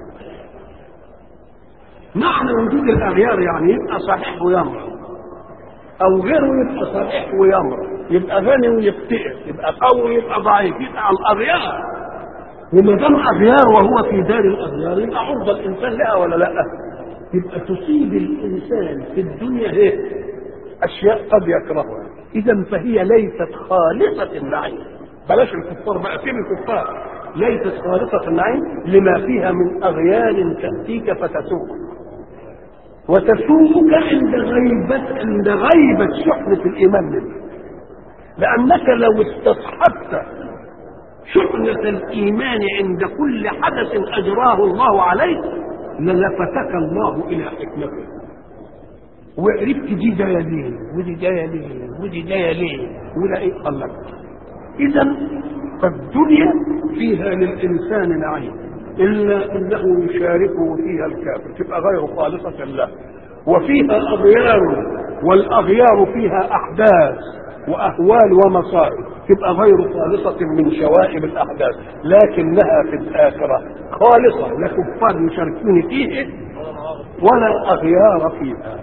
معنى وجود الاغيار يعني يبقى صحيح ويمرض او غيره يبقى صحيح ويمرض يبقى غني ويفتقر يبقى قوي يبقى ضعيف يبقى على الاغيار وما دام اغيار وهو في دار الاغيار يبقى عرضه الانسان لها ولا لا يبقى تصيب الانسان في الدنيا هي اشياء قد يكرهها اذا فهي ليست خالصه النعيم بلاش الكفار بقى فين الكفار ليست خالصة النعيم لما فيها من أغيار تأتيك فتسوق وتسوقك عند غيبة عند غيبة شحنة الإيمان منك لأنك لو استصحبت شحنة الإيمان عند كل حدث أجراه الله عليك للفتك الله إلى حكمته وعرفت دي جاية ليه ودي جاية ليه ودي جاية ليه ولا إيه قال لك إذا فالدنيا فيها للإنسان نعيم إلا أنه يشاركه فيها الكافر تبقى غير خالصة له وفيها أغيار والأغيار فيها أحداث وأهوال ومصائب تبقى غير خالصة من شوائب الأحداث لكنها في الآخرة خالصة لا كفار يشاركون فيه ولا أغيار فيها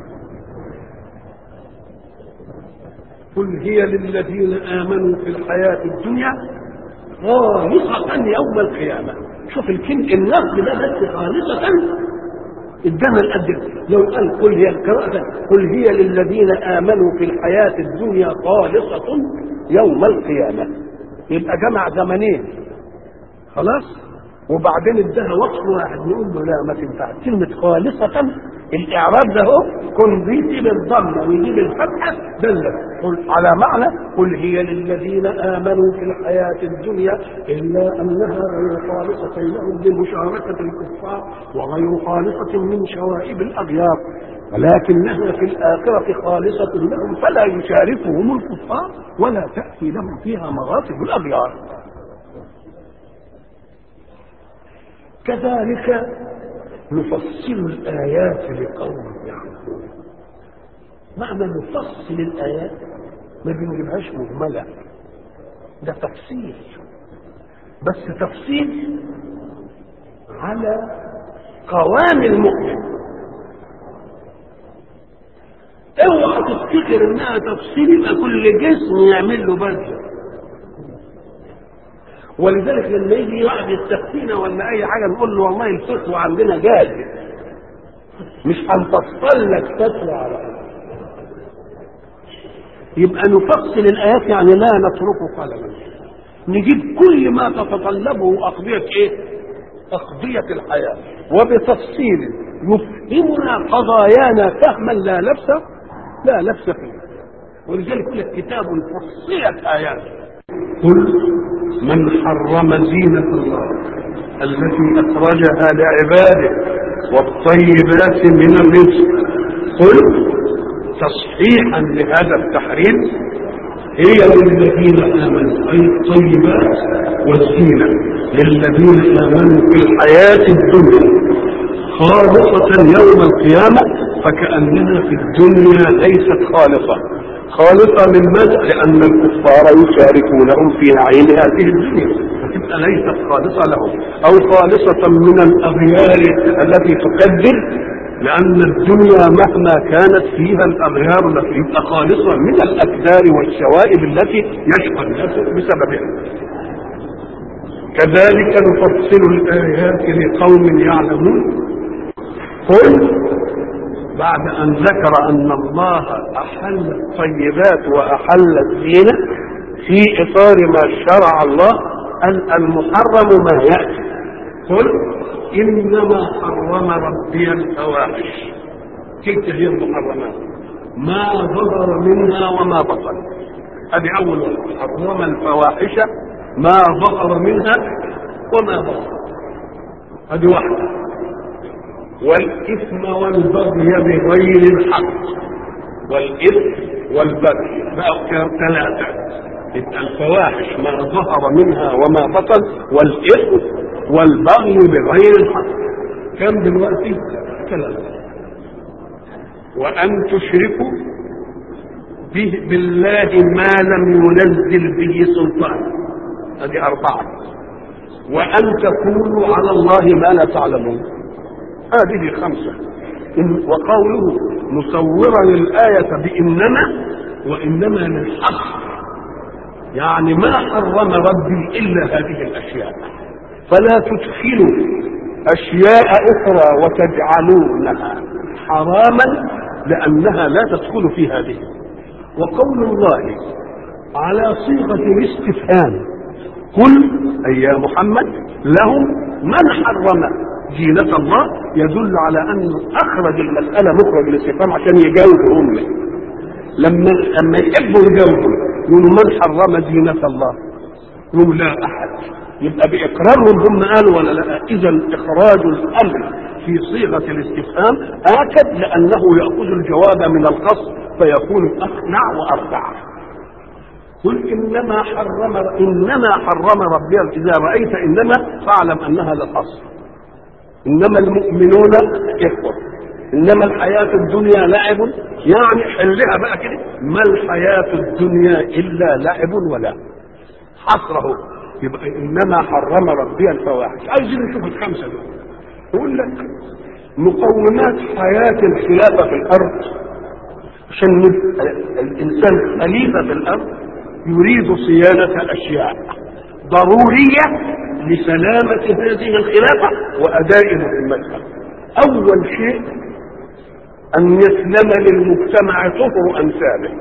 قل هي للذين آمنوا في الحياة الدنيا خالصة يوم القيامة شوف الكلمة اللفظ ده بس خالصة ادانا القد لو قال قل هي القراءة قل هي للذين آمنوا في الحياة الدنيا خالصة يوم القيامة يبقى جمع زمنين خلاص وبعدين اداها وصف واحد نقول له لا ما تنفعش كلمة خالصة الإعراب ده هو كن بيجيب الضمه ويجيب الفتحه دلت قل على معنى قل هي للذين امنوا في الحياه الدنيا الا انها غير خالصه لهم بمشاركه الكفار وغير خالصه من شوائب الاغيار ولكنها في الاخره خالصه لهم فلا يشاركهم الكفار ولا تاتي لهم فيها مغاصب الاغيار كذلك نفصل الآيات لقوم يعلمون معنى نفصل الآيات ما بنجيبهاش مجملة ده تفصيل بس تفصيل على قوام المؤمن اوعى تفتكر انها تفصيل يبقى كل جسم يعمل له بدله ولذلك لما يجي واحد يستفتينا ولا اي حاجه نقول له والله الفتوى عندنا جاهزه مش هنفصل لك فتوى على حاجة. يبقى نفصل الايات يعني لا نترك قلما نجيب كل ما تتطلبه اقضيه ايه اقضيه الحياه وبتفصيل يفهمنا قضايانا فهما لا لبس لا لبس فيه ولذلك يقول لك كتاب فصلت اياته قل من حرم زينة الله التي أخرجها لعباده والطيبات من الرزق قل تصحيحا لهذا التحريم هي للذين آمنوا أي الطيبات والزينة للذين آمنوا في الحياة الدنيا خالصة يوم القيامة فكأنها في الدنيا ليست خالصة خالصة من ماذا؟ لأن الكفار يشاركونهم في نعيم هذه الدنيا فتبقى ليست خالصة لهم أو خالصة من الأغيار التي تقدر لأن الدنيا مهما كانت فيها الأغيار التي تبقى خالصة من الأكدار والشوائب التي يشقى الناس بسببها كذلك نفصل الآيات لقوم يعلمون قل بعد أن ذكر أن الله أحل الطيبات وأحل الزينة في إطار ما شرع الله أن المحرم ما يأتي قل إنما حرم ربي الفواحش تلك هي المحرمات ما ظهر منها وما بطن هذه أول واحدة حرم الفواحش ما ظهر منها وما بطن هذه واحدة والإثم والبغي بغير الحق والإثم والبغي بقوا ثلاثة يبقى الفواحش ما ظهر منها وما بطن والإثم والبغي بغير الحق كم دلوقتي؟ ثلاثة وأن تشركوا به بالله ما لم ينزل به سلطان هذه أربعة وأن تقولوا على الله ما لا تعلمون هذه خمسة إن وقوله مصورا الآية بإنما وإنما للحق يعني ما حرم ربي إلا هذه الأشياء فلا تدخلوا أشياء أخرى وتجعلونها حراما لأنها لا تدخل في هذه وقول الله على صيغة الاستفهام قل أي يا محمد لهم من حرم زينة الله يدل على أنه أخرج المسألة مخرج الاستفهام عشان يجاوب أمه لما لما يحبوا يجاوبوا يقولوا من حرم زينة الله يقول لا أحد يبقى بإقرارهم هم قالوا ولا لا إذا إخراج الأمر في صيغة الاستفهام آكد لأنه يأخذ الجواب من القصد فيكون أقنع وأرجع قل إنما حرم إنما حرم ربي إذا رأيت إنما فاعلم أنها للحصر إنما المؤمنون إخوة إنما الحياة الدنيا لعب يعني حلها بقى كده ما الحياة الدنيا إلا لعب ولا حصره يبقى إنما حرم ربي الفواحش عايزين نشوف الخمسة دول يقول لك مقومات حياة الخلافة في الأرض عشان الإنسان خليفة في الأرض يريد صيانة أشياء ضرورية لسلامة هذه الخلافة وأداء مهمتها أول شيء أن يسلم للمجتمع طهر أنسابه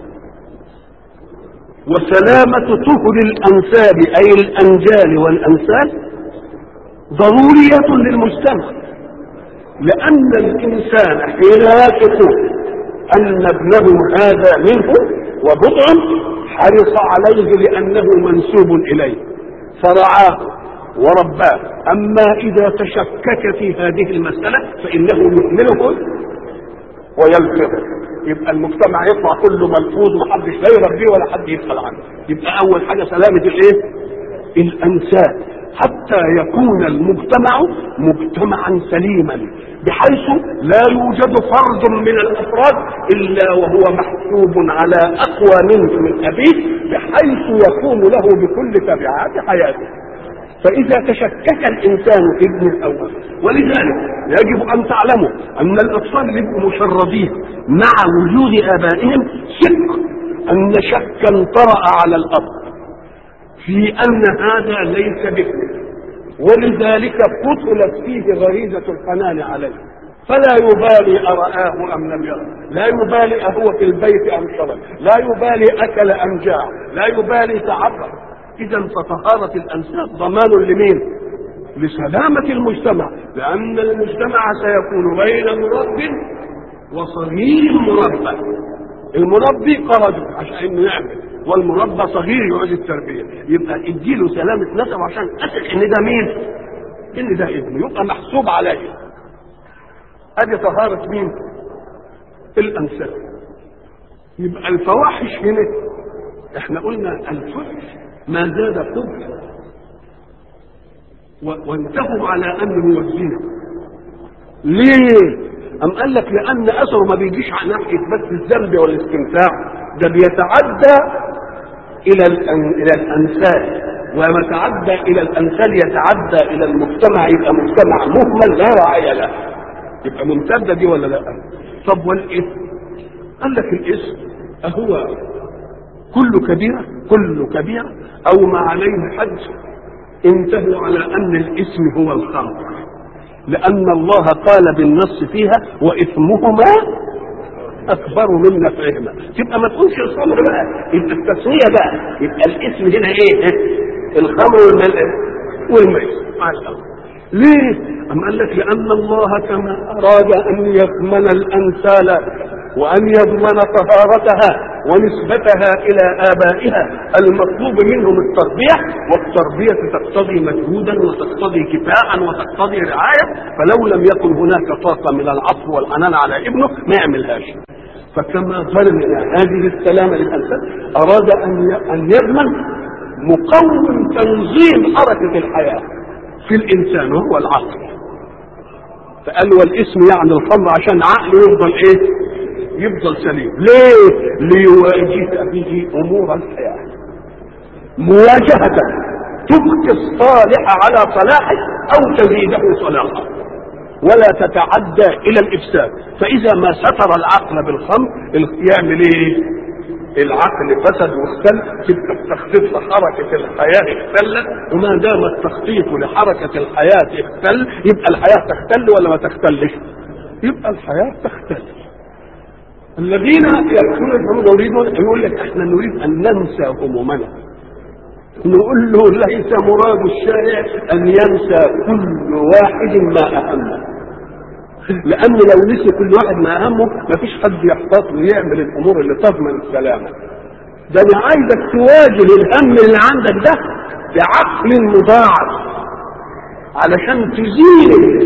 وسلامة طهر الأنساب أي الأنجال والأنسال ضرورية للمجتمع لأن الإنسان حين يثق أن ابنه هذا منه وبضع حرص عليه لأنه منسوب إليه فرعاه ورباه أما إذا تشكك في هذه المسألة فإنه يهمله ويلفظه يبقى المجتمع يطلع كله ملفوظ محدش لا يربيه ولا حد يسأل عنه يبقى أول حاجة سلامة الإيه؟ الأنساب حتى يكون المجتمع مجتمعا سليما بحيث لا يوجد فرد من الافراد الا وهو محسوب على اقوى منه من ابيه بحيث يكون له بكل تبعات حياته فاذا تشكك الانسان في ابن الاول ولذلك يجب ان تعلموا ان الاطفال اللي يبقوا مشردين مع وجود ابائهم ثق ان شكا طرا على الاب في ان هذا ليس بابنه ولذلك قتلت فيه غريزه الحنان عليه فلا يبالي أرآه أم لم يره لا يبالي أهو في البيت أم شرب لا يبالي أكل أم جاع لا يبالي تعرف إذا فطهارة الأنساب ضمان لمين لسلامة المجتمع لأن المجتمع سيكون بين مرب وصغير مربى المربي قرضه عشان انه يعمل والمربى صغير يعيد التربيه يبقى اديله سلامه نسب عشان اثق ان ده مين؟ ان ده ابنه يبقى محسوب عليه ادي طهاره مين؟ الانساب يبقى الفواحش هنا احنا قلنا الفحش ما زاد قبح وانتهوا على انه هو الزنا ليه؟ أم قال لك لأن أثره ما بيجيش على ناحية بس الذنب والاستمتاع ده بيتعدى إلى إلى الأنسال وما تعدى إلى الأنسال يتعدى إلى المجتمع يبقى مجتمع مهمل لا رعي له يبقى ممتدة دي ولا لا؟ طب والإثم؟ قال لك الإثم أهو كل كبيرة كل كبيرة أو ما عليه حد انتهوا على أن الإثم هو الخمر لأن الله قال بالنص فيها وإثمهما أكبر من نفعهما تبقى ما تقولش الخمر بقى يبقى التسوية بقى يبقى الاسم هنا إيه؟ الخمر والميت مع الأول ليه؟ أم قال لك لأن الله كما أراد أن يضمن الأنسال وأن يضمن طهارتها ونسبتها إلى آبائها المطلوب منهم التربية والتربية تقتضي مجهودا وتقتضي كفاحا وتقتضي رعاية فلو لم يكن هناك طاقة من العطف والحنان على ابنه ما يعملهاش فكما ضمن هذه السلامة للأنسان أراد أن أن يضمن مقوم تنظيم حركة الحياة في الإنسان وهو العقل فقال والاسم يعني الخمر عشان عقله يفضل ايه يفضل سليم ليه ليواجه به امور الحياه مواجهه تبقي الصالح على صلاحه او تزيده صلاحا ولا تتعدى الى الافساد فاذا ما ستر العقل بالخمر يعمل ايه العقل فسد واختل تبقى التخطيط لحركة الحياة اختلت وما دام التخطيط لحركة الحياة اختل يبقى الحياة تختل ولا ما تختلش يبقى الحياة تختل الذين يأكلون الحمود يريدون يقول لك احنا نريد ان ننسى همومنا نقول له ليس مراد الشارع ان ينسى كل واحد ما اهمه لان لو نسي كل واحد ما اهمه مفيش حد يحتاط ويعمل الامور اللي تضمن السلامه ده انا عايزك تواجه الهم اللي عندك ده بعقل مضاعف علشان تزيل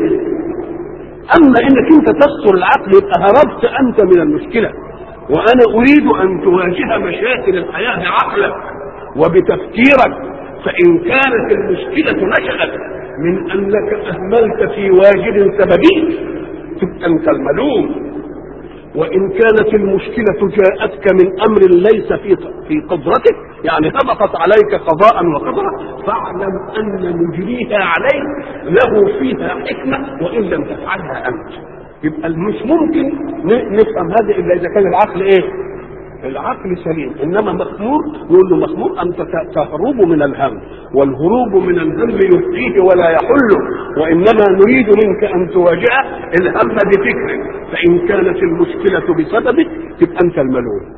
اما انك انت تستر العقل يبقى هربت انت من المشكله وانا اريد ان تواجه مشاكل الحياه بعقلك وبتفكيرك فان كانت المشكله نشات من انك اهملت في واجب سببي تبقى انت الملوم وان كانت المشكله جاءتك من امر ليس في في قدرتك يعني هبطت عليك قضاء وقدرا فاعلم ان مجريها عليك له فيها حكمه وان لم تفعلها انت يبقى مش ممكن نفهم هذا الا اذا كان العقل ايه العقل سليم انما مخمور يقول له مخمور انت تهرب من الهم والهروب من الهم يبقيه ولا يحله وانما نريد منك ان تواجه الهم بفكرك فان كانت المشكله بسببك تبقى انت الملوم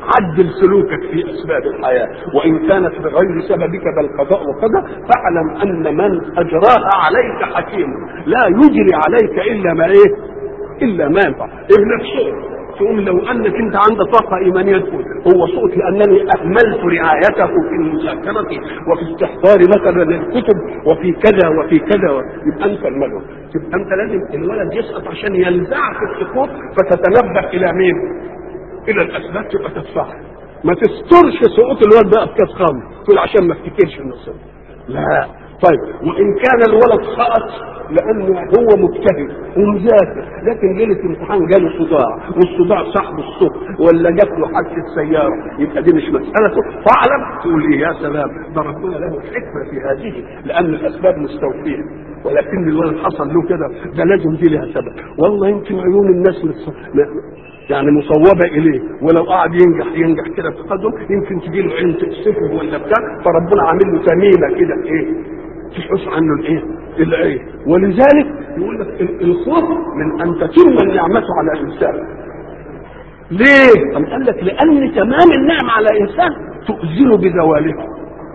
عدل سلوكك في اسباب الحياه وان كانت بغير سببك بل قضاء وقدر فاعلم ان من اجراها عليك حكيم لا يجري عليك الا ما ايه الا ما ينفع ابنك صوت تقول لو انك انت عندك طاقه ايمانيه تقول هو صوت لانني اهملت رعايته في المذاكره وفي استحضار مثلا الكتب وفي كذا وفي كذا يبقى انت الملك يبقى انت لازم الولد يسقط عشان ينزعك السقوط فتتنبه الى مين؟ الى الاسباب تبقى تدفعها ما تسترش سقوط الولد بقى بكاس خمر تقول عشان ما افتكرش انه سقط لا طيب وان كان الولد سقط لانه هو مجتهد ومذاكر لكن ليله الامتحان جاله صداع والصداع صاحبه الصبح ولا جات له حادثه سياره يبقى دي مش مسالته فاعلم تقول لي يا سلام ده ربنا له حكمه في هذه لان الاسباب مستوفيه ولكن الولد حصل له كده ده لازم دي لها سبب والله يمكن عيون الناس متص... يعني مصوبه اليه ولو قعد ينجح ينجح كده في تقدم يمكن تجي له عين تقصفه ولا بتاع فربنا عامل له تميمه كده ايه تحس عنه الايه الايه ولذلك يقول لك الخوف من ان تتم النعمه على انسان ليه؟ أم قال لك لأن تمام النعمة على إنسان تؤذن بزوالها.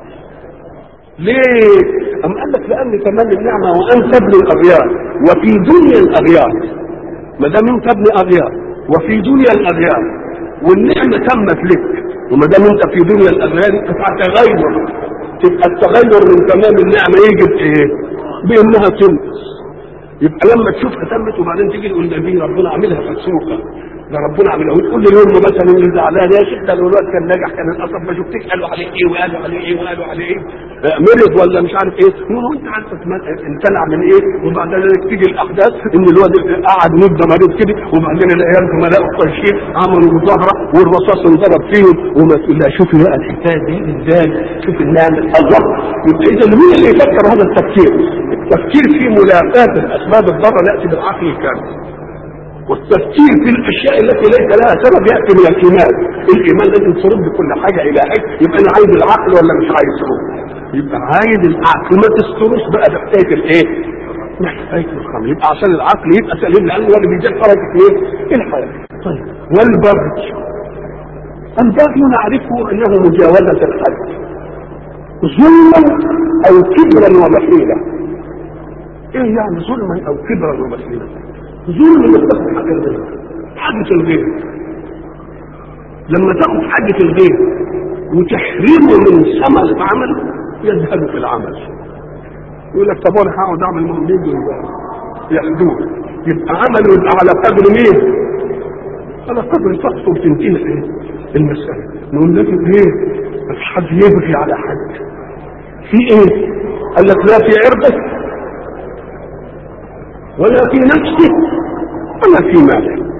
ليه؟ أم قال لك لأن تمام النعمة وأن تبني الأغيار وفي دنيا الأغيار ما دام أنت تبني أغيار وفي دنيا الأغيار والنعمة تمت لك وما دام أنت في دنيا الأغيار فتتغير تبقى التغير من تمام النعمة يجي بإيه؟ بإنها تنقص يبقى لما تشوفها تمت وبعدين تيجي تقول ده دي ربنا عاملها فسوقه ده ربنا عاملها وتقول لي يوم مثلا اللي زعلان يا شيخ ده لو الواد كان ناجح كان القصب ما شفتك قالوا عليه ايه وقالوا عليه ايه وقالوا عليه ايه آه، مرض ولا مش عارف ايه ما هو انت عارف امتنع من ايه وبعد ذلك تيجي الاحداث ان الواد قعد مده مريض كده وبعدين العيال هم لقوا التنشيط عملوا مظاهره والرصاص انضرب فيهم وما تقول لها شوفي بقى الحكايه دي ازاي شوف النعمه الله يبقى اذا مين اللي يفكر هذا التفكير؟ التفكير في ملاقاه الاسباب الضاره ناتي بالعقل الكامل والتفكير في الاشياء التي ليس لها سبب ياتي من الايمان الايمان لازم ترد كل حاجه الى حاجه يبقى انا عايز العقل ولا مش عايز يبقى عايز العقل ما تستروش بقى بحكايه الايه بحكايه الخمر يبقى عشان العقل يبقى سليم لانه هو اللي بيجيب حركه ايه الحياه طيب والبغي البغي نعرفه انه مجاوزه الحد ظلما او كبرا وبخيلا ايه يعني ظلما او كبرا وبخيلا ظلم انك تاخد حاجه الغير حاجه الغير لما تاخد حاجه الغير وتحرمه من ثمر عمل يذهب في العمل يقول لك طب انا هقعد اعمل مهم يجي ياخدوه يبقى عمله يبقى على قدر مين؟ على قدر شخص وتنتهي ايه؟ المساله نقول لك ايه؟ مفيش حد يبغي على حد في ايه؟ قال لك لا في عرضك ولا في نفسه ولا في ماله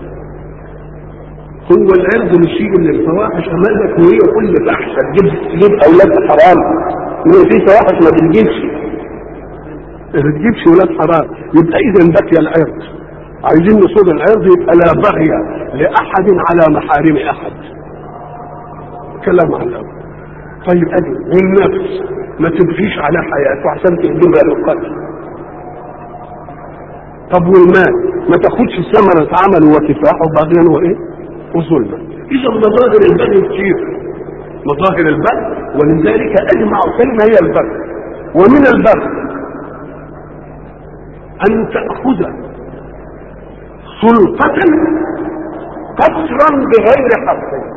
هو العرض مش يجي من الفواحش امامك وهي كل فحشه تجيب تجيب اولاد حرام وهي في فواحش ما بتجيبش ما بتجيبش اولاد حرام يبقى اذا بقي العرض عايزين نصود العرض يبقى لا بغي لاحد على محارم احد كلام عن الأول طيب ادي والنفس ما تبغيش على حياته عشان تهدمها للقتل طب والمال ما تاخدش ثمرة عمل وكفاح وبغيا وايه وظلما اذا مظاهر البغي كتير مظاهر البغي ولذلك اجمع كلمه هي البغي ومن البغي ان تاخذ سلطة قصرا بغير حق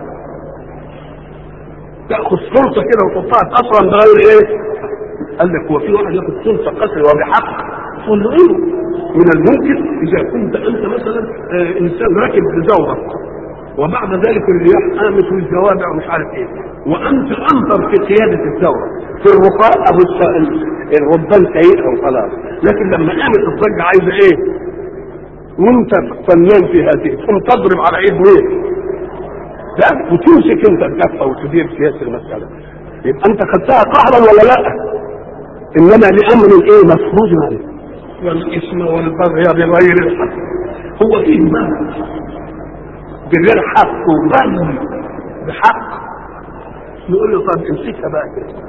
تاخذ سلطة كده وتحطها قصرا بغير ايه قال لك هو في واحد ياخذ سلطة قصر وبحق تقول له ايه من الممكن اذا كنت انت مثلا آه انسان راكب بزورق وبعد ذلك الرياح قامت والزوابع ومش عارف ايه وانت انظر في قياده الثوره في الرخاء ابو الربان سيئه وخلاص لكن لما قامت الضجه عايزه ايه؟ وانت فنان في هذه تقوم تضرب على ايد مين؟ لا وتمسك انت الكفه وتدير سياسه المساله يبقى انت خدتها قهرا ولا لا؟ انما لامر ايه مفروض عليه والاثم والبغي بغير الحق هو فيه بغي بغير حق وبغي بحق نقول له طب امسكها بقى كده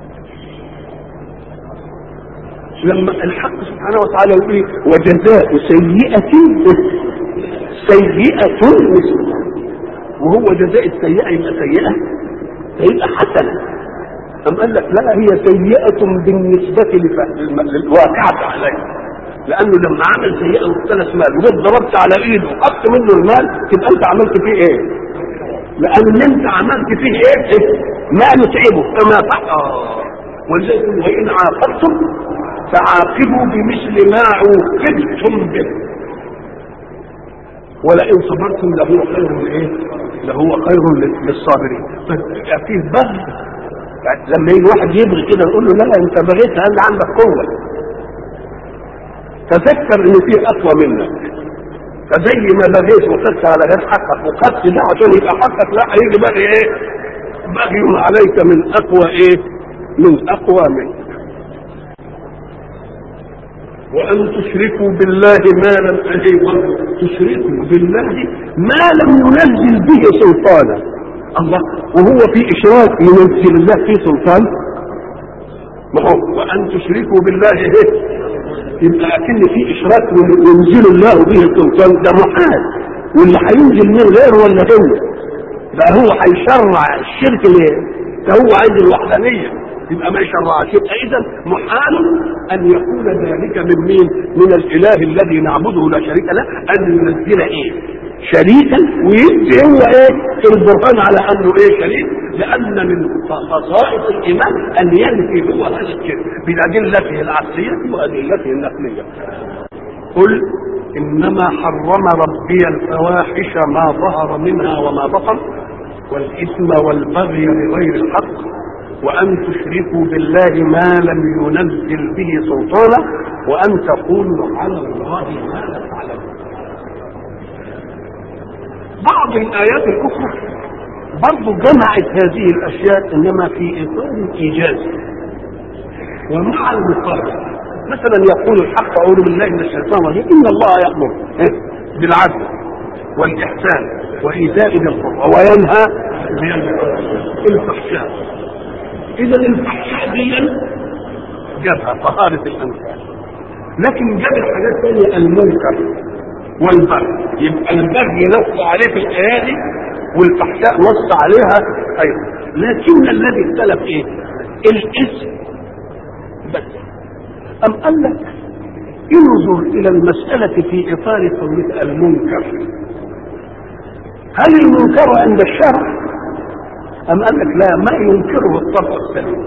لما الحق سبحانه وتعالى يقول ايه وجزاء سيئة سيئة مثلها وهو جزاء السيئة يبقى سيئة فيبقى حسنة أم قال لك لا هي سيئة بالنسبة للواقعة عليه لأنه لما عمل سيئة واختلس مال وجيت ضربت على إيده وخدت منه المال تبقى أنت عملت فيه إيه؟ لأن أنت عملت فيه إيه؟ إيه؟ ما نتعبه كما فعل آه ولذلك وإن عاقبتم فعاقبوا بمثل ما عوقبتم به ولئن صبرتم لهو خير لايه؟ لهو خير للصابرين فيه بغي لما يجي واحد يبغي كده نقول له لا انت بغيت هل عندك قوه تذكر ان في اقوى منك فزي ما بغيت وخدت على غير حقك وخدت ده عشان يبقى حقك لا هيجي بغي ايه؟ بغي عليك من اقوى ايه؟ من اقوى منك وأن تشركوا بالله ما لم تشركوا بالله ما لم ينزل به سلطانا الله وهو في إشراك ينزل الله فيه سلطان ما هو وأن تشركوا بالله إيه يبقى أكن في إشراك ينزل الله به السلطان ده محال واللي هينزل من غيره ولا هو بقى هو هيشرع الشرك ليه؟ ده هو عايز الوحدانيه يبقى ما يشرعش يبقى اذا محال ان يكون ذلك من مين؟ من الاله الذي نعبده لا شريك له ان ينزل ايه؟ شريكا ويدي هو ايه؟ البرهان على انه ايه شريك لان من خصائص الايمان ان ينفي هو هذا الشرك بادلته العقليه وادلته النقليه. قل انما حرم ربي الفواحش ما ظهر منها وما بطن والاثم والبغي بغير الحق وأن تشركوا بالله ما لم ينزل به سلطانا وأن تقولوا على الله ما لا تعلمون بعض الآيات الأخرى برضو جمعت هذه الأشياء إنما في إطار إيجاز ومع المقابل مثلا يقول الحق أعوذ بالله من الشيطان الرجيم إن الله يأمر بالعدل والإحسان وإيتاء ذي القربى وينهى الفحشاء اذا الفحشاء دي جابها طهارة الانفاس لكن جاب الحاجات الثانية المنكر والبغي يبقى البغي نص عليه في الايه دي والفحشاء نص عليها ايضا لكن الذي اختلف ايه؟ الاسم بس ام قال لك انظر الى المسألة في اطار قولة المنكر هل المنكر عند الشرع أم قال لك لا ما ينكره الطبع السليم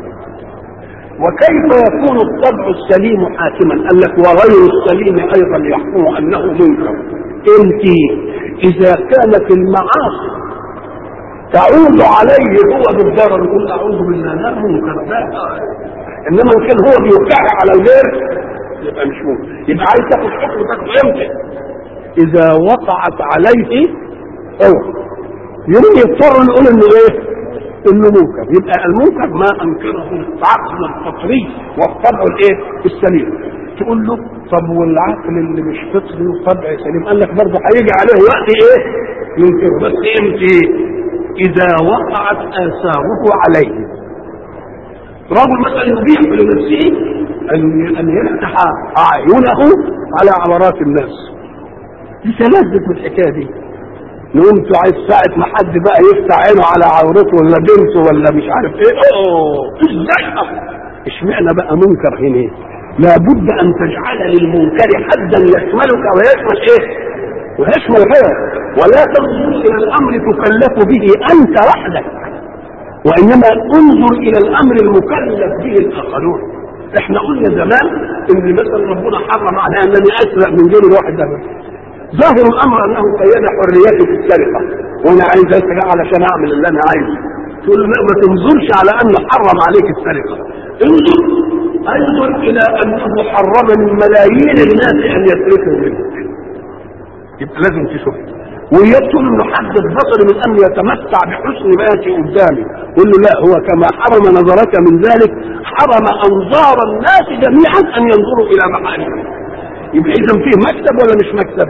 وكيف يكون الطبع السليم حاكما قال لك وغير السليم أيضا يحكم أنه منكر انت إذا كانت المعاصي تعود عليه هو بالضرر يقول أعوذ بالله لا منكر لا إنما إن كان هو بيوقع على الغير يبقى مش ممكن يبقى عايز تاخد حكم تاخد امتى إذا وقعت عليه هو يوم يضطر نقول انه ايه انه منكر يبقى المنكر ما انكره العقل الفطري والطبع الايه السليم تقول له طب والعقل اللي مش فطري وطبع سليم قال لك برضه هيجي عليه وقت ايه ينكره بس امتى اذا وقعت اثاره عليه رجل مثلا يبيح لنفسه ان ان يفتح اعينه على عورات الناس يتلذذ بالحكايه دي نقوم عايز ساعة ما حد بقى يفتح عينه على عورته ولا بنته ولا مش عارف ايه اوه ازاي اشمعنى بقى منكر هنا لابد ان تجعل للمنكر حدا يشملك ويشمل ايه ويشمل غيرك ولا تنظر الى الامر تكلف به انت وحدك وانما انظر الى الامر المكلف به الاخرون احنا قلنا زمان ان مثلا ربنا حرم على انني اسرق من غير الواحد ده ظاهر الامر انه قيد حريتي في السرقه وانا عايز اسرق علشان اعمل اللي انا عايزه تقول له لا ما تنظرش على انه حرم عليك السرقه انظر انظر الى انه حرم من ملايين الناس ان يسرقوا منك يبقى لازم تشوف ويبطل انه حد البصر من ان يتمتع بحسن ما ياتي قدامي قل له لا هو كما حرم نظرك من ذلك حرم انظار الناس جميعا ان ينظروا الى محارمه يبقى اذا فيه مكتب ولا مش مكتب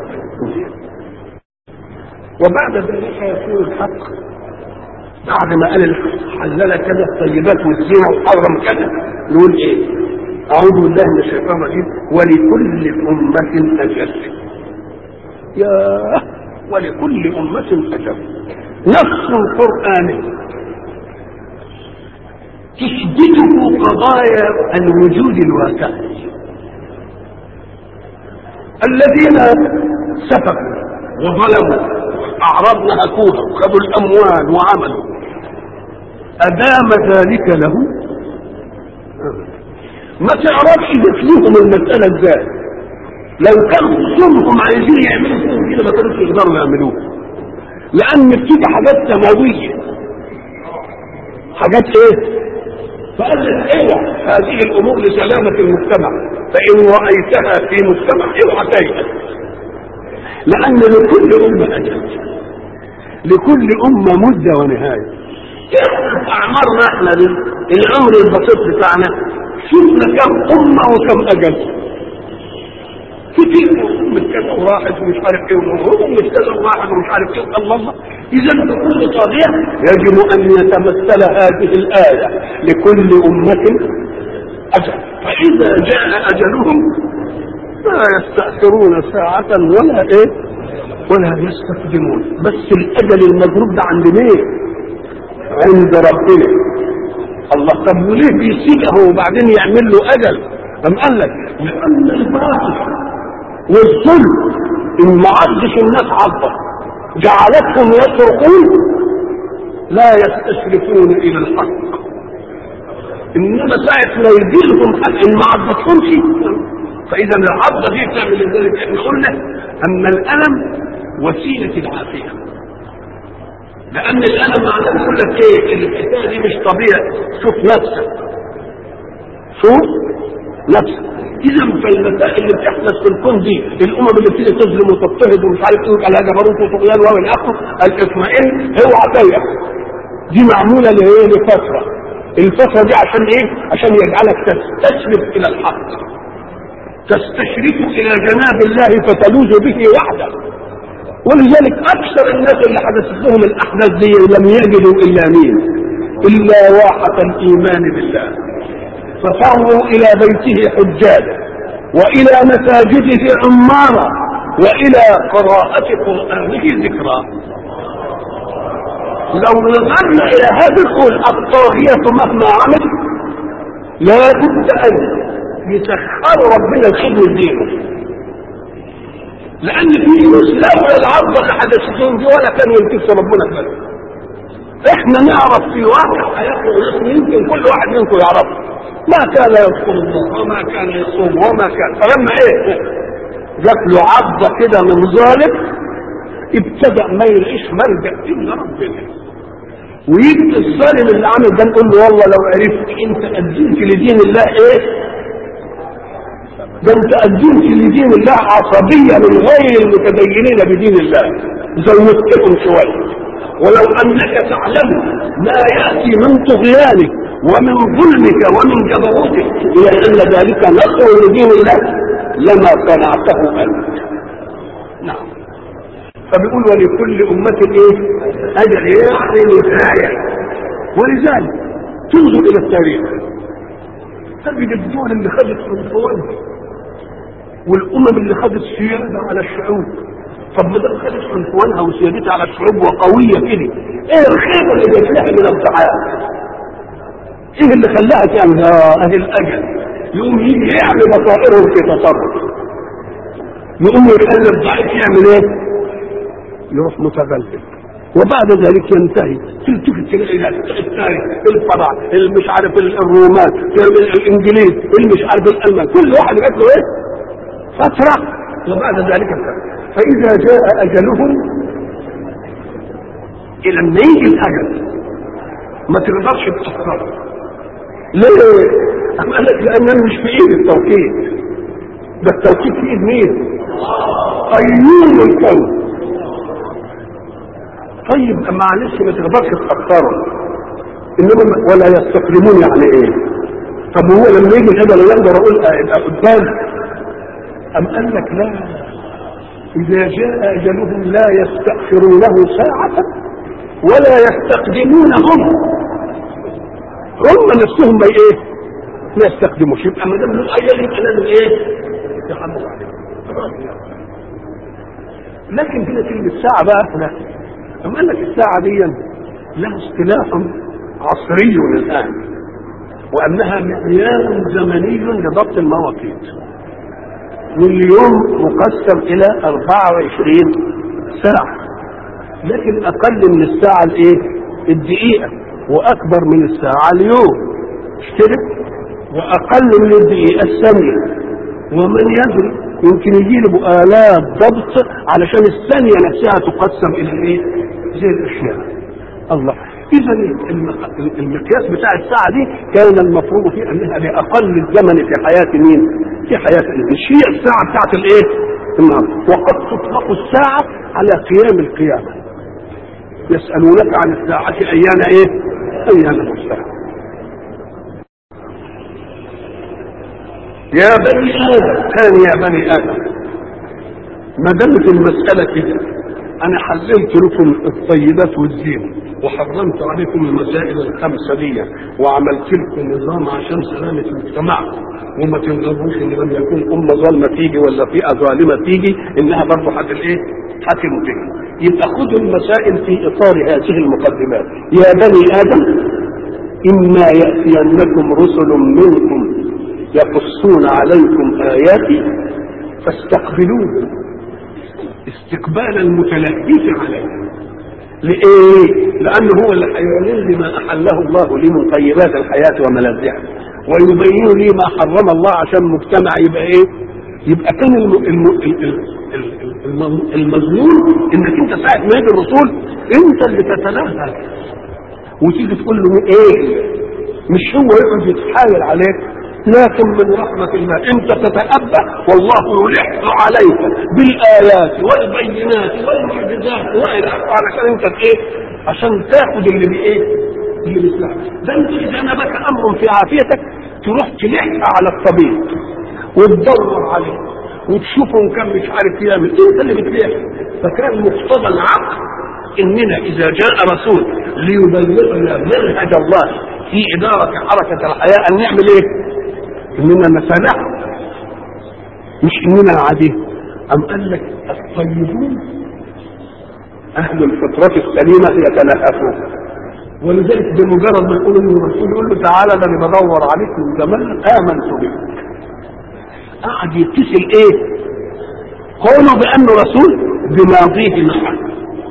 وبعد ذلك يكون الحق بعد ما قال حلل كذا الطيبات والزنا وحرم كذا نقول ايه اعوذ بالله من الشيطان الرجيم ولكل امه اجل يا ولكل امه اجل نص قرآني تثبته قضايا الوجود الواقعي الذين سفكوا وظلموا أعرضنا هكوها وخذوا الأموال وعملوا أدام ذلك له ما تعرفش مثلهم المسألة ازاي لو كانوا خصومهم عايزين يعملوا فيهم كده ما كانوش يقدروا يعملوه لأن بتبقى حاجات سماوية حاجات ايه؟ فقال لك اوعى هذه الامور لسلامة المجتمع فإن رأيتها في مجتمع اوعى تيأس لأن لكل أمة أجل لكل أمة مدة ونهاية احنا أعمارنا احنا دي العمر البسيط بتاعنا شفنا كم أمة وكم أجل كتير من كذا وراحت ومش عارف ايه ومن مش كذا وراحت ومش عارف ايه الله الله اذا بكل طاغية يجب ان يتمثل هذه الآية لكل أمة أجل فإذا جاء أجلهم لا يستأخرون ساعة ولا ايه ولا يستقدمون بس الأجل المضروب ده عند مين؟ عند ربنا الله طب وليه بيسيبه وبعدين يعمل له أجل؟ أم قال لك لأن الباطل والظلم ان ما عدش الناس عضة جعلتهم يسرقون لا يستشرفون الى الحق انما ساعة ما يجيلهم حق ان ما عضتهمش فاذا العضة دي تعمل ذلك احنا قلنا ان الالم وسيلة العافية لان الالم معناه يقول لك ايه الحكايه دي مش طبيعي شوف نفسك شوف نفسك اذا فالمسائل اللي بتحدث في الكون دي الامم اللي بتيجي تظلم وتضطهد ومش عارف ايه على جبروت وطغيان ومن اخره الاطمئن اوعى تيأس دي معموله لايه لفتره الفتره دي عشان ايه عشان يجعلك تستشرف الى الحق تستشرف الى جناب الله فتلوذ به وحده ولذلك اكثر الناس اللي حدثت لهم الاحداث دي لم يجدوا الا مين الا واحة الايمان بالله ففروا الى بيته حجاجا والى مساجده عمارا والى قراءة قرآنه ذكرا لو نظرنا الى هذا القول الطاغية مهما عمل لا بد ان يسخر ربنا لخدمة دينه لان في مسلم العرض اللي حدثتهم دي ولا كان يلتفت ربنا فيه احنا نعرف في واقع حياتنا يمكن كل واحد منكم يعرفه ما كان يذكر الله وما كان يصوم وما كان فلما ايه جات له عضة كده من ظالم ابتدأ ما يلاقيش ملجأ الا ربنا ويجي الظالم اللي عامل ده نقول له والله لو عرفت انت قدمت لدين الله ايه ده انت قدمت لدين الله عصبية من غير المتدينين بدين الله زودتهم شوية ولو انك تعلم ما يأتي من طغيانك ومن ظلمك ومن جبروتك الى ان ذلك نصر لدين الله لما صنعته انت نعم فبيقول ولكل أمة إيه؟ أجل يعني نهاية ولذلك تنظر إلى التاريخ تجد الدول اللي خدت عنفوان والأمم اللي خدت سيادة على الشعوب طب ما دام خدت عنفوانها وسيادتها على الشعوب وقوية كده إيه الخيبة اللي جات لها من الضحايا؟ إيه اللي خلاها تعمل آه أهل الأجل يقوم يجي يعمل بصائرهم في تصرف يقوم يخلي الضعيف يعمل ايه؟ يروح متغلب وبعد ذلك ينتهي تلتفت الى التاريخ الفرع مش عارف الرومان الانجليز مش عارف الالمان كل واحد جات له ايه؟ فتره وبعد ذلك انتهى فاذا جاء اجلهم الى ان يجي الاجل ما تقدرش تتاخر ليه؟ أم قال لك لان انا مش في ايد التوقيت ده التوقيت في ايد مين؟ قيوم الكون طيب معلش ما تقدرش تفكروا انما ولا يستقدمون يعني ايه طب هو لما يجي كده لا يقدر اقول ابقى قدام ام قال لك لا اذا جاء اجلهم لا يستاخرونه ساعه ولا يستقدمون هم هم نفسهم ما ايه ما يستخدموش يبقى ما دام له اجل يبقى لازم ايه يحمل عليه لكن هنا كلمه ساعه بقى لا أما قال لك الساعة دي لها اصطلاح عصري الآن وأنها معيار زمني لضبط المواقيت واليوم مقسم إلى 24 ساعة لكن أقل من الساعة الإيه؟ الدقيقة وأكبر من الساعة اليوم مش كده؟ وأقل من الدقيقة الثانية ومن يدري يمكن يجي له آلات ضبط علشان الثانية نفسها تقسم إلى إيه؟ زي الأشياء الله إذا المقياس بتاع الساعة دي كان المفروض فيه أنها بأقل الزمن في حياة مين؟ في حياة مش هي الساعة بتاعت الإيه؟ النهار وقد تطلق الساعة على قيام القيامة يسألونك عن الساعة أيان إيه؟ أيان الساعة يا بني آدم كان يا بني آدم ما دامت المسألة كده أنا حللت لكم الطيبات والزين وحرمت عليكم المسائل الخمسة دي وعملت لكم نظام عشان سلامة مجتمعكم وما تنغروش ان لما يكون أمة ظالمة تيجي ولا فئة ظالمة تيجي إنها برضه حد الإيه؟ هتنتهي يبقى خذوا المسائل في إطار هذه المقدمات يا بني آدم إما يأتينكم رسل منكم يقصون عليكم آياتي فاستقبلوه استقبال المتلهف عليه لإيه؟ لأنه هو اللي هيعلن لي ما أحله الله لي من طيبات الحياة وملذها ويبين لي ما حرم الله عشان المجتمع يبقى إيه؟ يبقى كان الم... الم... الم... المضمون انك انت ساعه ما يجي الرسول انت اللي تتلهى وتيجي تقول له ايه مش هو يقعد يتحايل عليك لكن من رحمة الله انت تتأبى والله يلح عليك بالآيات والبينات والمعجزات والى علشان انت ايه عشان تاخد اللي بايه اللي بيسمعك ده انت اذا نبك امر في عافيتك تروح تلح على الطبيب وتدور عليه وتشوفه ان كان مش عارف يعمل انت اللي بتلح فكان مقتضى العقل اننا اذا جاء رسول ليبلغنا منهج الله في اداره حركه الحياه ان نعمل ايه؟ اننا نسامحه مش اننا عادي ام قال لك الطيبون اهل الفطرة السليمة يتلهفون ولذلك بمجرد ما يقول له الرسول يقول له تعالى ده انا بدور عليك من زمان امنت بك قعد يتصل ايه قولوا بانه رسول بماضيه معه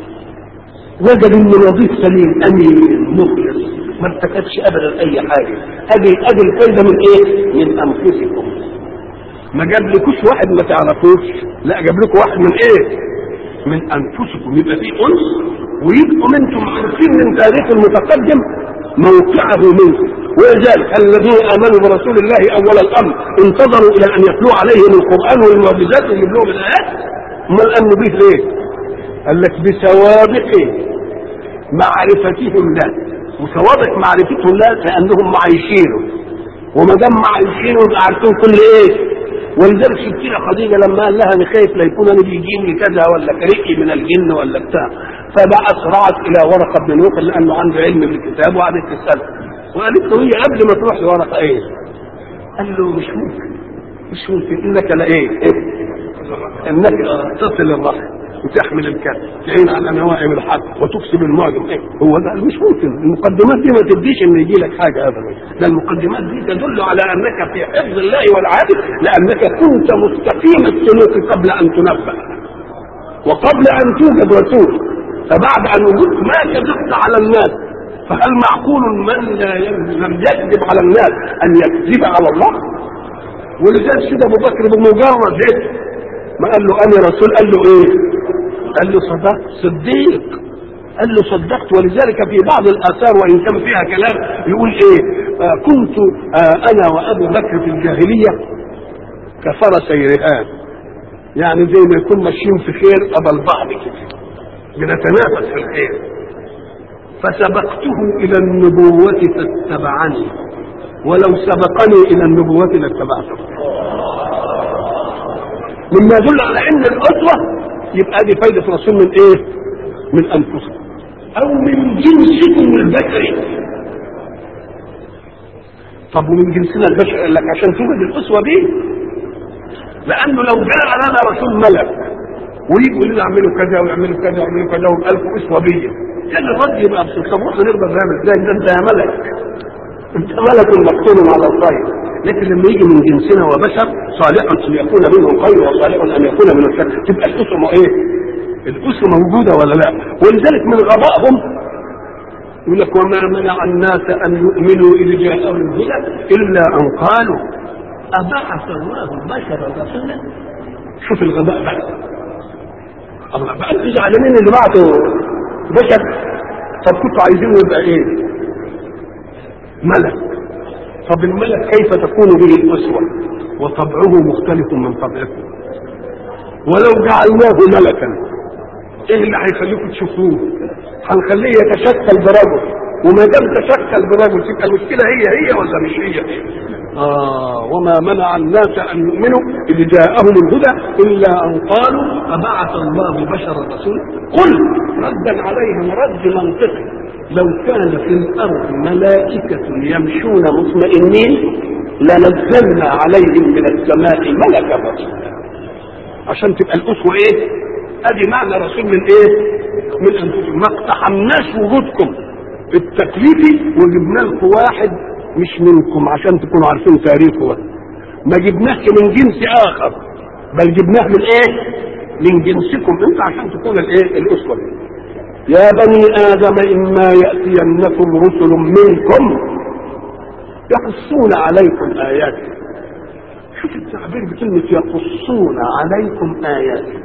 وجد ان ماضيه سليم امين مخلص ما ارتكبش ابدا اي حاجه ادي ادي الفايده من ايه؟ من انفسكم ما جابلكوش واحد ما تعرفوش لا جاب لكم واحد من ايه؟ من انفسكم يبقى في انس ويبقوا انتم عارفين من تاريخ المتقدم موقعه منكم ولذلك الذين امنوا برسول الله اول الامر انتظروا الى ان يتلو عليهم القران والمعجزات ويجيب لهم الايات امال امنوا به ليه؟ قال لك بسوابق معرفتهم له وسوابق معرفتهم له لانهم معايشينه وما دام معايشينه يبقى عارفين كل ايه ولذلك شفتيها خديجه لما قال لها انا خايف لا يكون انا بيجيني كذا ولا كريقي من الجن ولا بتاع فبقى اسرعت الى ورقه بن نوفل لانه عنده علم بالكتاب وقعدت تساله وقالت له هي قبل ما تروح لورقه ايه؟ قال له مش ممكن مش ممكن انك لا ايه؟ إيه؟ انك تصل الرحم وتحمل الكلب تعين على نوائم الحق وتكسب المعجم ايه هو ده مش ممكن المقدمات دي ما تديش ان يجي لك حاجه ابدا ده المقدمات دي تدل على انك في حفظ الله والعادل لانك كنت مستقيم السلوك قبل ان تنبه وقبل ان توجد وتوجد فبعد ان وجدت ما كذبت على الناس فهل معقول من لا لم يكذب على الناس ان يكذب على الله ولذلك سيدنا ابو بكر بمجرد ايه ما قال له انا رسول قال له ايه قال له صدقت صديق قال له صدقت ولذلك في بعض الاثار وان كان فيها كلام يقول ايه آه كنت آه انا وابو بكر في الجاهليه كفرسي رهان يعني زي ما يكون ماشيين في خير قبل بعض كده بنتنافس في الخير فسبقته الى النبوة فاتبعني ولو سبقني الى النبوة لاتبعته مما يدل على ان الاسوة يبقى دي فايدة رسول من ايه من انفسكم او من جنسكم البشري طب ومن جنسنا البشري قال لك عشان توجد الاسوة دي لانه لو جاء لنا رسول ملك ويجوا يقولوا لنا اعملوا كذا ويعملوا كذا ويعملوا كذا وبألف اسوه بيا كان الرد يبقى بس طب واحنا نقدر نعمل ازاي ده انت يا ملك انت ملك مقتول على الخير لكن لما يجي من جنسنا وبشر صالح ان يكون منه خير وصالح ان يكون منه شر تبقى الاسره ايه؟ الاسره موجوده ولا لا؟ ولذلك من غبائهم يقول لك وما منع الناس ان يؤمنوا اذ جاءهم الهدى الا ان قالوا ابعث الله بشرا رسولا شوف الغباء بقى الله بقى انتوا زعلانين اللي بعتوا بشر طب كنتوا عايزينه يبقى ايه؟ ملك طب الملك كيف تكون به الاسوه وطبعه مختلف من طبعكم ولو جعلناه ملكا ايه اللي هيخليكم تشوفوه هنخليه يتشكل برجل وما دام تشكل برجل تبقى المشكله هي هي ولا مش هي آه وما منع الناس أن يؤمنوا إذ جاءهم الهدى إلا أن قالوا أبعث الله بشرا رسولا قل ردا عليهم رد منطقي لو كان في الأرض ملائكة يمشون مطمئنين لنزلنا عليهم من السماء ملكا رسولا عشان تبقى الأسوة إيه؟ أدي معنى رسول من إيه؟ من أنفسكم ما اقتحمناش وجودكم التكليفي وجبنا لكم واحد مش منكم عشان تكونوا عارفين تاريخه بس ما جبناهش من جنس اخر بل جبناه من ايه من جنسكم انت عشان تكون الايه الاسوه يا بني ادم اما ياتينكم رسل منكم يقصون عليكم اياتي شوف التعبير بكلمه يقصون عليكم اياتي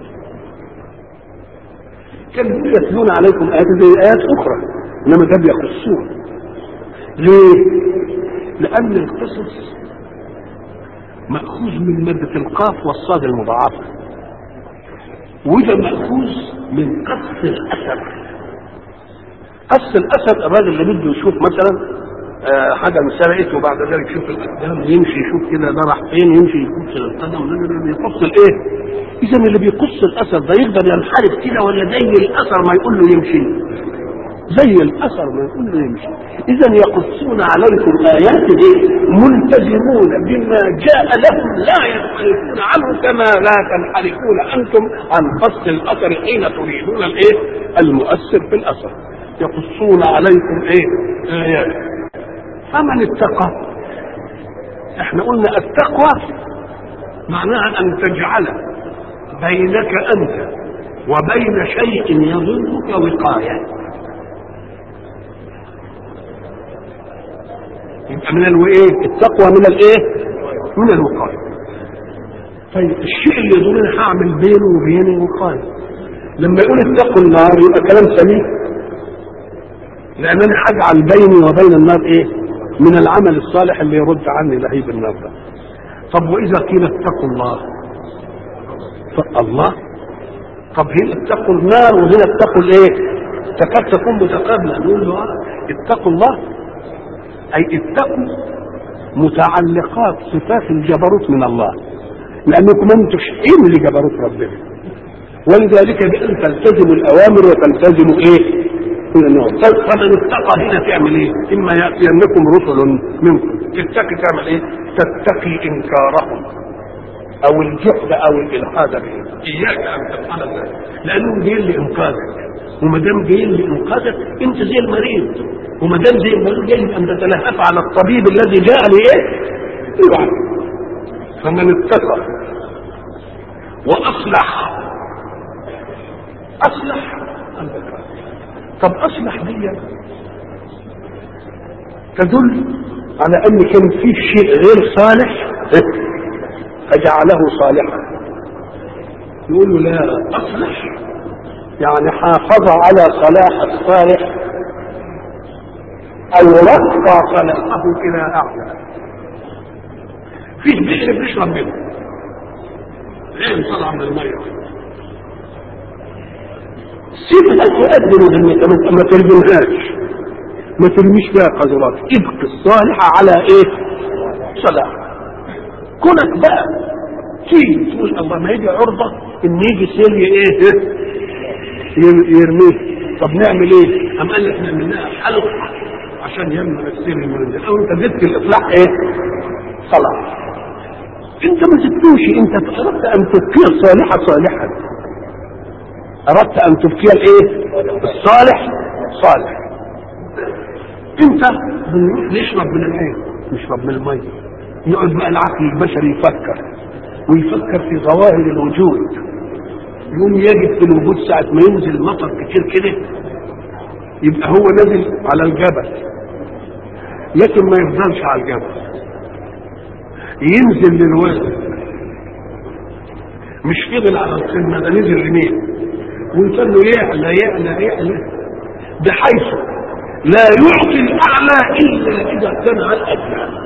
كان يتلون عليكم ايات زي ايات اخرى انما ده بيقصون ليه؟ لأن القصص مأخوذ من مادة القاف والصاد المضاعفة وده مأخوذ من قص الأثر قص الأثر الراجل اللي بده يشوف مثلا آه حاجة انسرقت وبعد ذلك يشوف القدام يمشي يشوف كده ده راح فين يمشي يقص القدم بيقص الايه؟ إذا اللي بيقص الأثر ده يقدر ينحرف كده ولا زي الأثر ما يقول له يمشي؟ زي الاثر ما يقول له يمشي اذا يقصون عليكم ايات ايه ملتزمون بما جاء لهم لا ينحرفون عنه كما لا تنحرفون انتم عن قص الاثر حين تريدون الايه المؤثر في الاثر يقصون عليكم ايه ايات فمن اتقى احنا قلنا التقوى معناها ان تجعل بينك انت وبين شيء يضرك وقايه يبقى من الايه التقوى من الايه من الوقايه طيب الشيء اللي يضرني هعمل بينه وبين الوقايه لما يقول اتقوا النار يبقى كلام سليم لان انا هجعل بيني وبين النار ايه من العمل الصالح اللي يرد عني لهيب النار ده طب واذا قيل اتقوا الله الله طب هنا اتقوا النار وهنا اتقوا الايه تكاد تكون متقابله نقول له اتقوا الله أي اتقوا متعلقات صفات الجبروت من الله لأنكم أنتم شيئين لجبروت ربنا ولذلك بأن تلتزموا الأوامر وتلتزموا إيه؟ فمن اتقى هنا تعمل ايه؟ اما ياتينكم رسل منكم تتقي تعمل ايه؟ تتقي انكارهم او الجحد او الالحاد بهم اياك ان تفعل ذلك لانهم جايين لانقاذك وما دام جايين لانقاذك انت زي المريض وما دام زي المريض جاي ان تتلهف على الطبيب الذي جاء لايه؟ يوعد فمن اتقى واصلح اصلح طب اصلح دي تدل على ان كان في شيء غير صالح فجعله صالحا يقول له لا اصلح يعني حافظ على صلاح الصالح او رفع صلاحه الى اعلى فيه بئر بيشرب منه عين طلع من الميه سيبها تؤدي مهمتها ما ترجمهاش ما ترميش فيها قذرات ابقي الصالحة على ايه صلاح كونك بقى تيجي تقول الله ما يجي عرضة ان يجي سيل ايه يرميه طب نعمل ايه ام قال لك نعمل لها حلقة عشان يمنع السيل من ده او انت زدت الاصلاح ايه صلاح انت ما زدتوش انت اردت ان تبقي الصالحة صالحا اردت ان تبقي الايه الصالح صالح انت بنروح نشرب من الايه نشرب من الميه يقعد بقى العقل البشري يفكر ويفكر في ظواهر الوجود يوم يجد في الوجود ساعة ما ينزل مطر كتير كده يبقى هو نازل على الجبل لكن ما يفضلش على الجبل ينزل للوادي مش فضل على القمة ده نزل يمين ويفضل يعلى يعلى يعلى بحيث لا يعطي الأعلى إلا إذا كان على الأدنى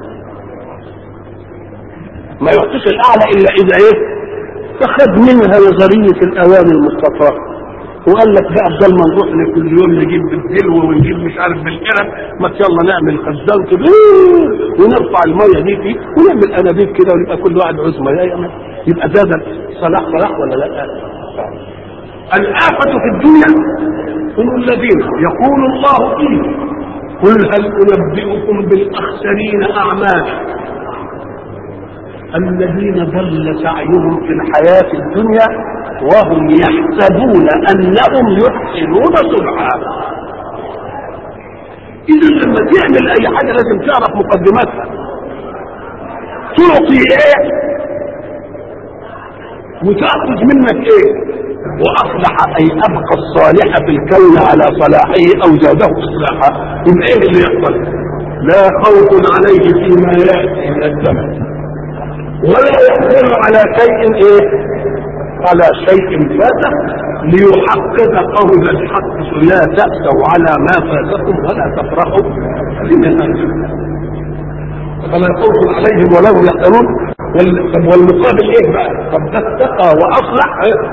ما يعطيش الأعلى إلا إذا إيه فخد منها نظرية الأوامر المصطفى وقال لك بقى بدل ما نروح كل يوم نجيب بالدلو ونجيب مش عارف بالقرب ما يلا نعمل خزان كبير ونرفع الميه دي فيه ونعمل انابيب كده ويبقى كل واحد عزمه ميه يبقى ده صلاح صلاح ولا لا؟ الآفة في الدنيا هم الذين يقول الله فيه قل هل أنبئكم بالأخسرين أعمالا الذين ضل سعيهم في الحياة الدنيا وهم يحسبون أنهم يحسنون صنعا إذا لما تعمل أي حاجة لازم تعرف مقدماتها تعطي إيه وتأخذ منك إيه وأصلح أي أبقى الصالح في الكون على صلاحه أو زاده إصلاحا يبقى إيه اللي يحصل لا خوف عليه فيما يأتي من الزمن ولا يحزن على شيء ايه على شيء فات ليحقق قول الحق لا تأسوا على ما فاتكم ولا تفرحوا لمن أنتم فلا خوف عليهم ولا هم يحزنون والمقابل ايه بقى طب ده اتقى واصلح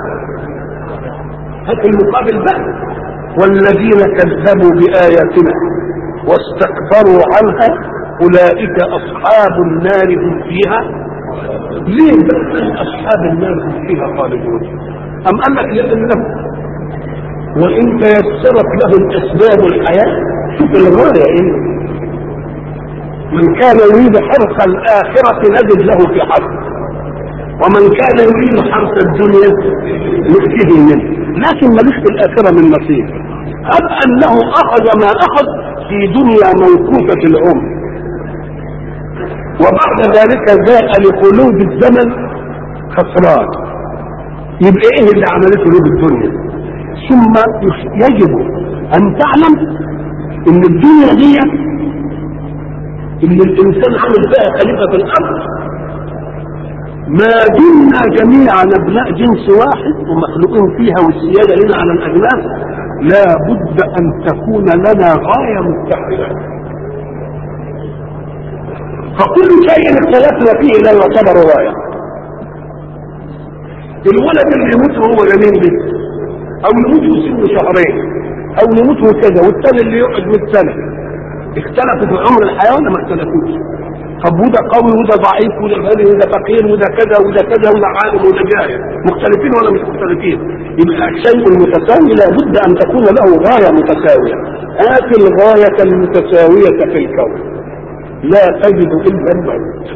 هات المقابل بقى والذين كذبوا بآياتنا واستكبروا عنها أولئك أصحاب النار هم فيها ليه بس اصحاب النار فيها خالدون ام قال لك لانه وان تيسرت لهم اسباب الحياه شوف الغايه ايه من كان يريد حرث الاخره نجد له في حرث ومن كان يريد حرث الدنيا نؤتيه منه لكن ملوش في الاخره من نصيب هب انه اخذ ما اخذ في دنيا موقوفه العمر وبعد ذلك جاء لخلود الزمن خسران يبقى ايه اللي عملته له بالدنيا ثم يجب ان تعلم ان الدنيا دي ان الانسان عمل فيها خليفه في الارض ما دمنا جميعا ابناء جنس واحد ومخلوقين فيها والسياده لنا على الاجناس لا بد ان تكون لنا غايه متحده فكل شيء اختلفنا فيه لا يعتبر غايه الولد اللي يموت وهو جنين لسه او يموت وسنه شهرين او يموت وكذا والثاني اللي يقعد 100 سنه اختلفوا في عمر الحياه ولا ما اختلفوش طب وده قوي وده ضعيف وده غني وده فقير وده كذا وده كذا وده عالم وده جاهل مختلفين ولا مش مختلفين يبقى الشيء المتساوي لابد ان تكون له غايه متساويه هات الغايه المتساويه في الكون لا تجد الا الموت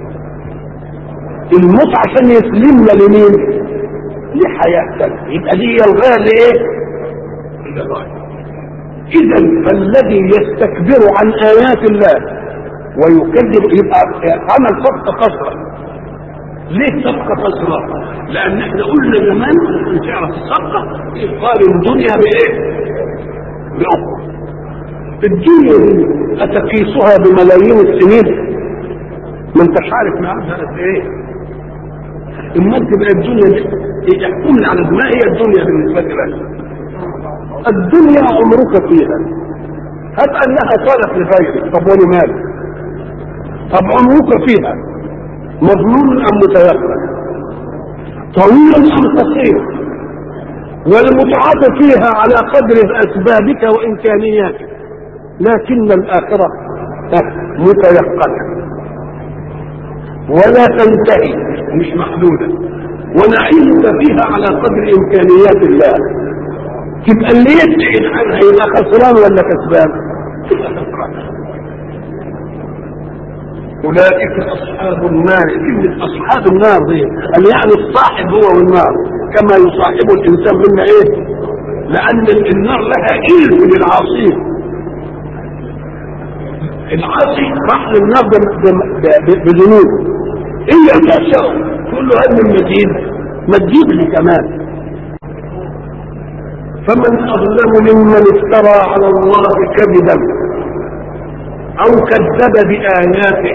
الموت عشان يسلمنا لمين لحياتنا يبقى دي هي الغايه اللي ايه الغايه اذا فالذي يستكبر عن ايات الله ويكذب يبقى عمل صفقه خسره ليه صفقه خسره لان احنا قلنا زمان عشان تعرف الصفقه قارن دنيا بايه باخرى الدنيا دي اتقيسها بملايين السنين ما انتش عارف معناها قد ايه اما انت بقى الدنيا دي احكم لي على ما هي الدنيا بالنسبه لك الدنيا عمرك فيها هب انها صالح لغيرك طب ولي مالك طب عمرك فيها مظنون ام متيقن طويل ام قصير والمتعاطى فيها على قدر اسبابك وامكانياتك لكن الاخره متيقنه ولا تنتهي مش محدوده ونعيشك فيها على قدر امكانيات الله تبقى اللي يبتعد عنها يبقى خسران ولا كسبان؟ تبقى خسران اولئك اصحاب النار كلمه اصحاب النار دي قال يعني الصاحب هو والنار كما يصاحب الانسان منا ايه لان النار لها ايد للعاصين العاصي راح للنار بذنوبه هي تأسره تقول له هل من مزيد ما تجيب لي كمان فمن اظلم ممن افترى على الله كذبا او كذب باياته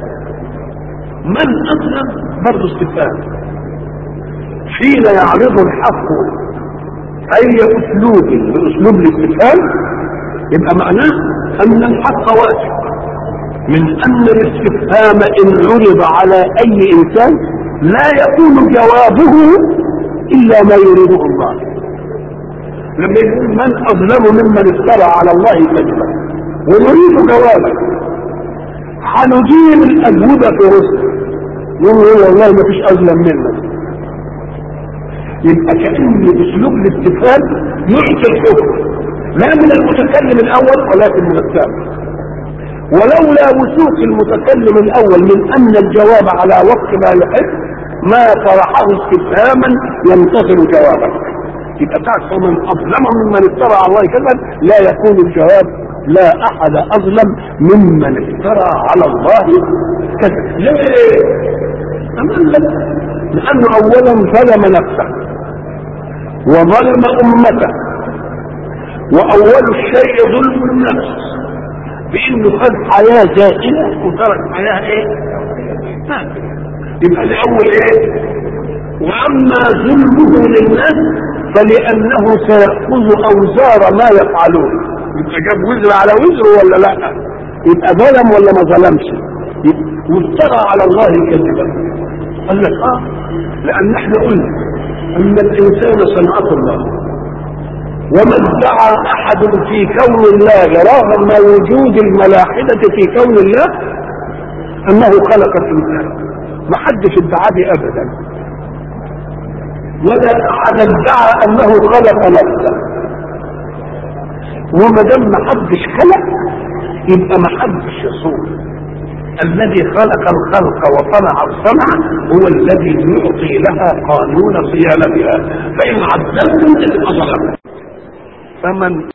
من اظلم برضه استفهام حين يعرض الحق اي اسلوب باسلوب الاستفهام يبقى معناه ان الحق واجب من ان الاستفهام ان عرض على اي انسان لا يكون جوابه الا ما يريده الله لما يقول من اظلم ممن افترى على الله كذبا ونريد جوابا هنجيب الاجوبه في رسل يقول والله ما فيش اظلم منك يبقى كان اسلوب الاستفهام يعطي الحكم لا من المتكلم الاول ولكن من الثاني ولولا وثوق المتكلم الاول من ان الجواب على وقت ما يحب ما طرحه استفهاما ينتظر جوابا يبقى تعرف من اظلم ممن افترى على الله كذبا لا يكون الجواب لا احد اظلم ممن افترى على الله كذبا ليه؟ أمان لك لانه اولا ظلم نفسه وظلم امته واول الشيء ظلم النفس بانه خد حياه زائله وترك حياه ايه؟ ما يبقى الاول ايه؟ واما ظلمه للناس فلانه سيأخذ اوزار ما يفعلون يبقى جاب وزر على وزر ولا لا؟ يبقى ظلم ولا ما ظلمش؟ وافترى على الله كذبا قال لك اه لان احنا قلنا ان الانسان صنعه الله وما ادعى احد في كون الله رغم وجود الملاحدة في كون الله انه خلق الانسان ما حدش ادعى به ابدا ولا احد ادعى انه خلق نفسه وما دام ما حدش خلق يبقى ما حدش يصوم الذي خلق الخلق وصنع الصنع هو الذي يعطي لها قانون صيانتها فان عدلتم تبقى ظلمت فمن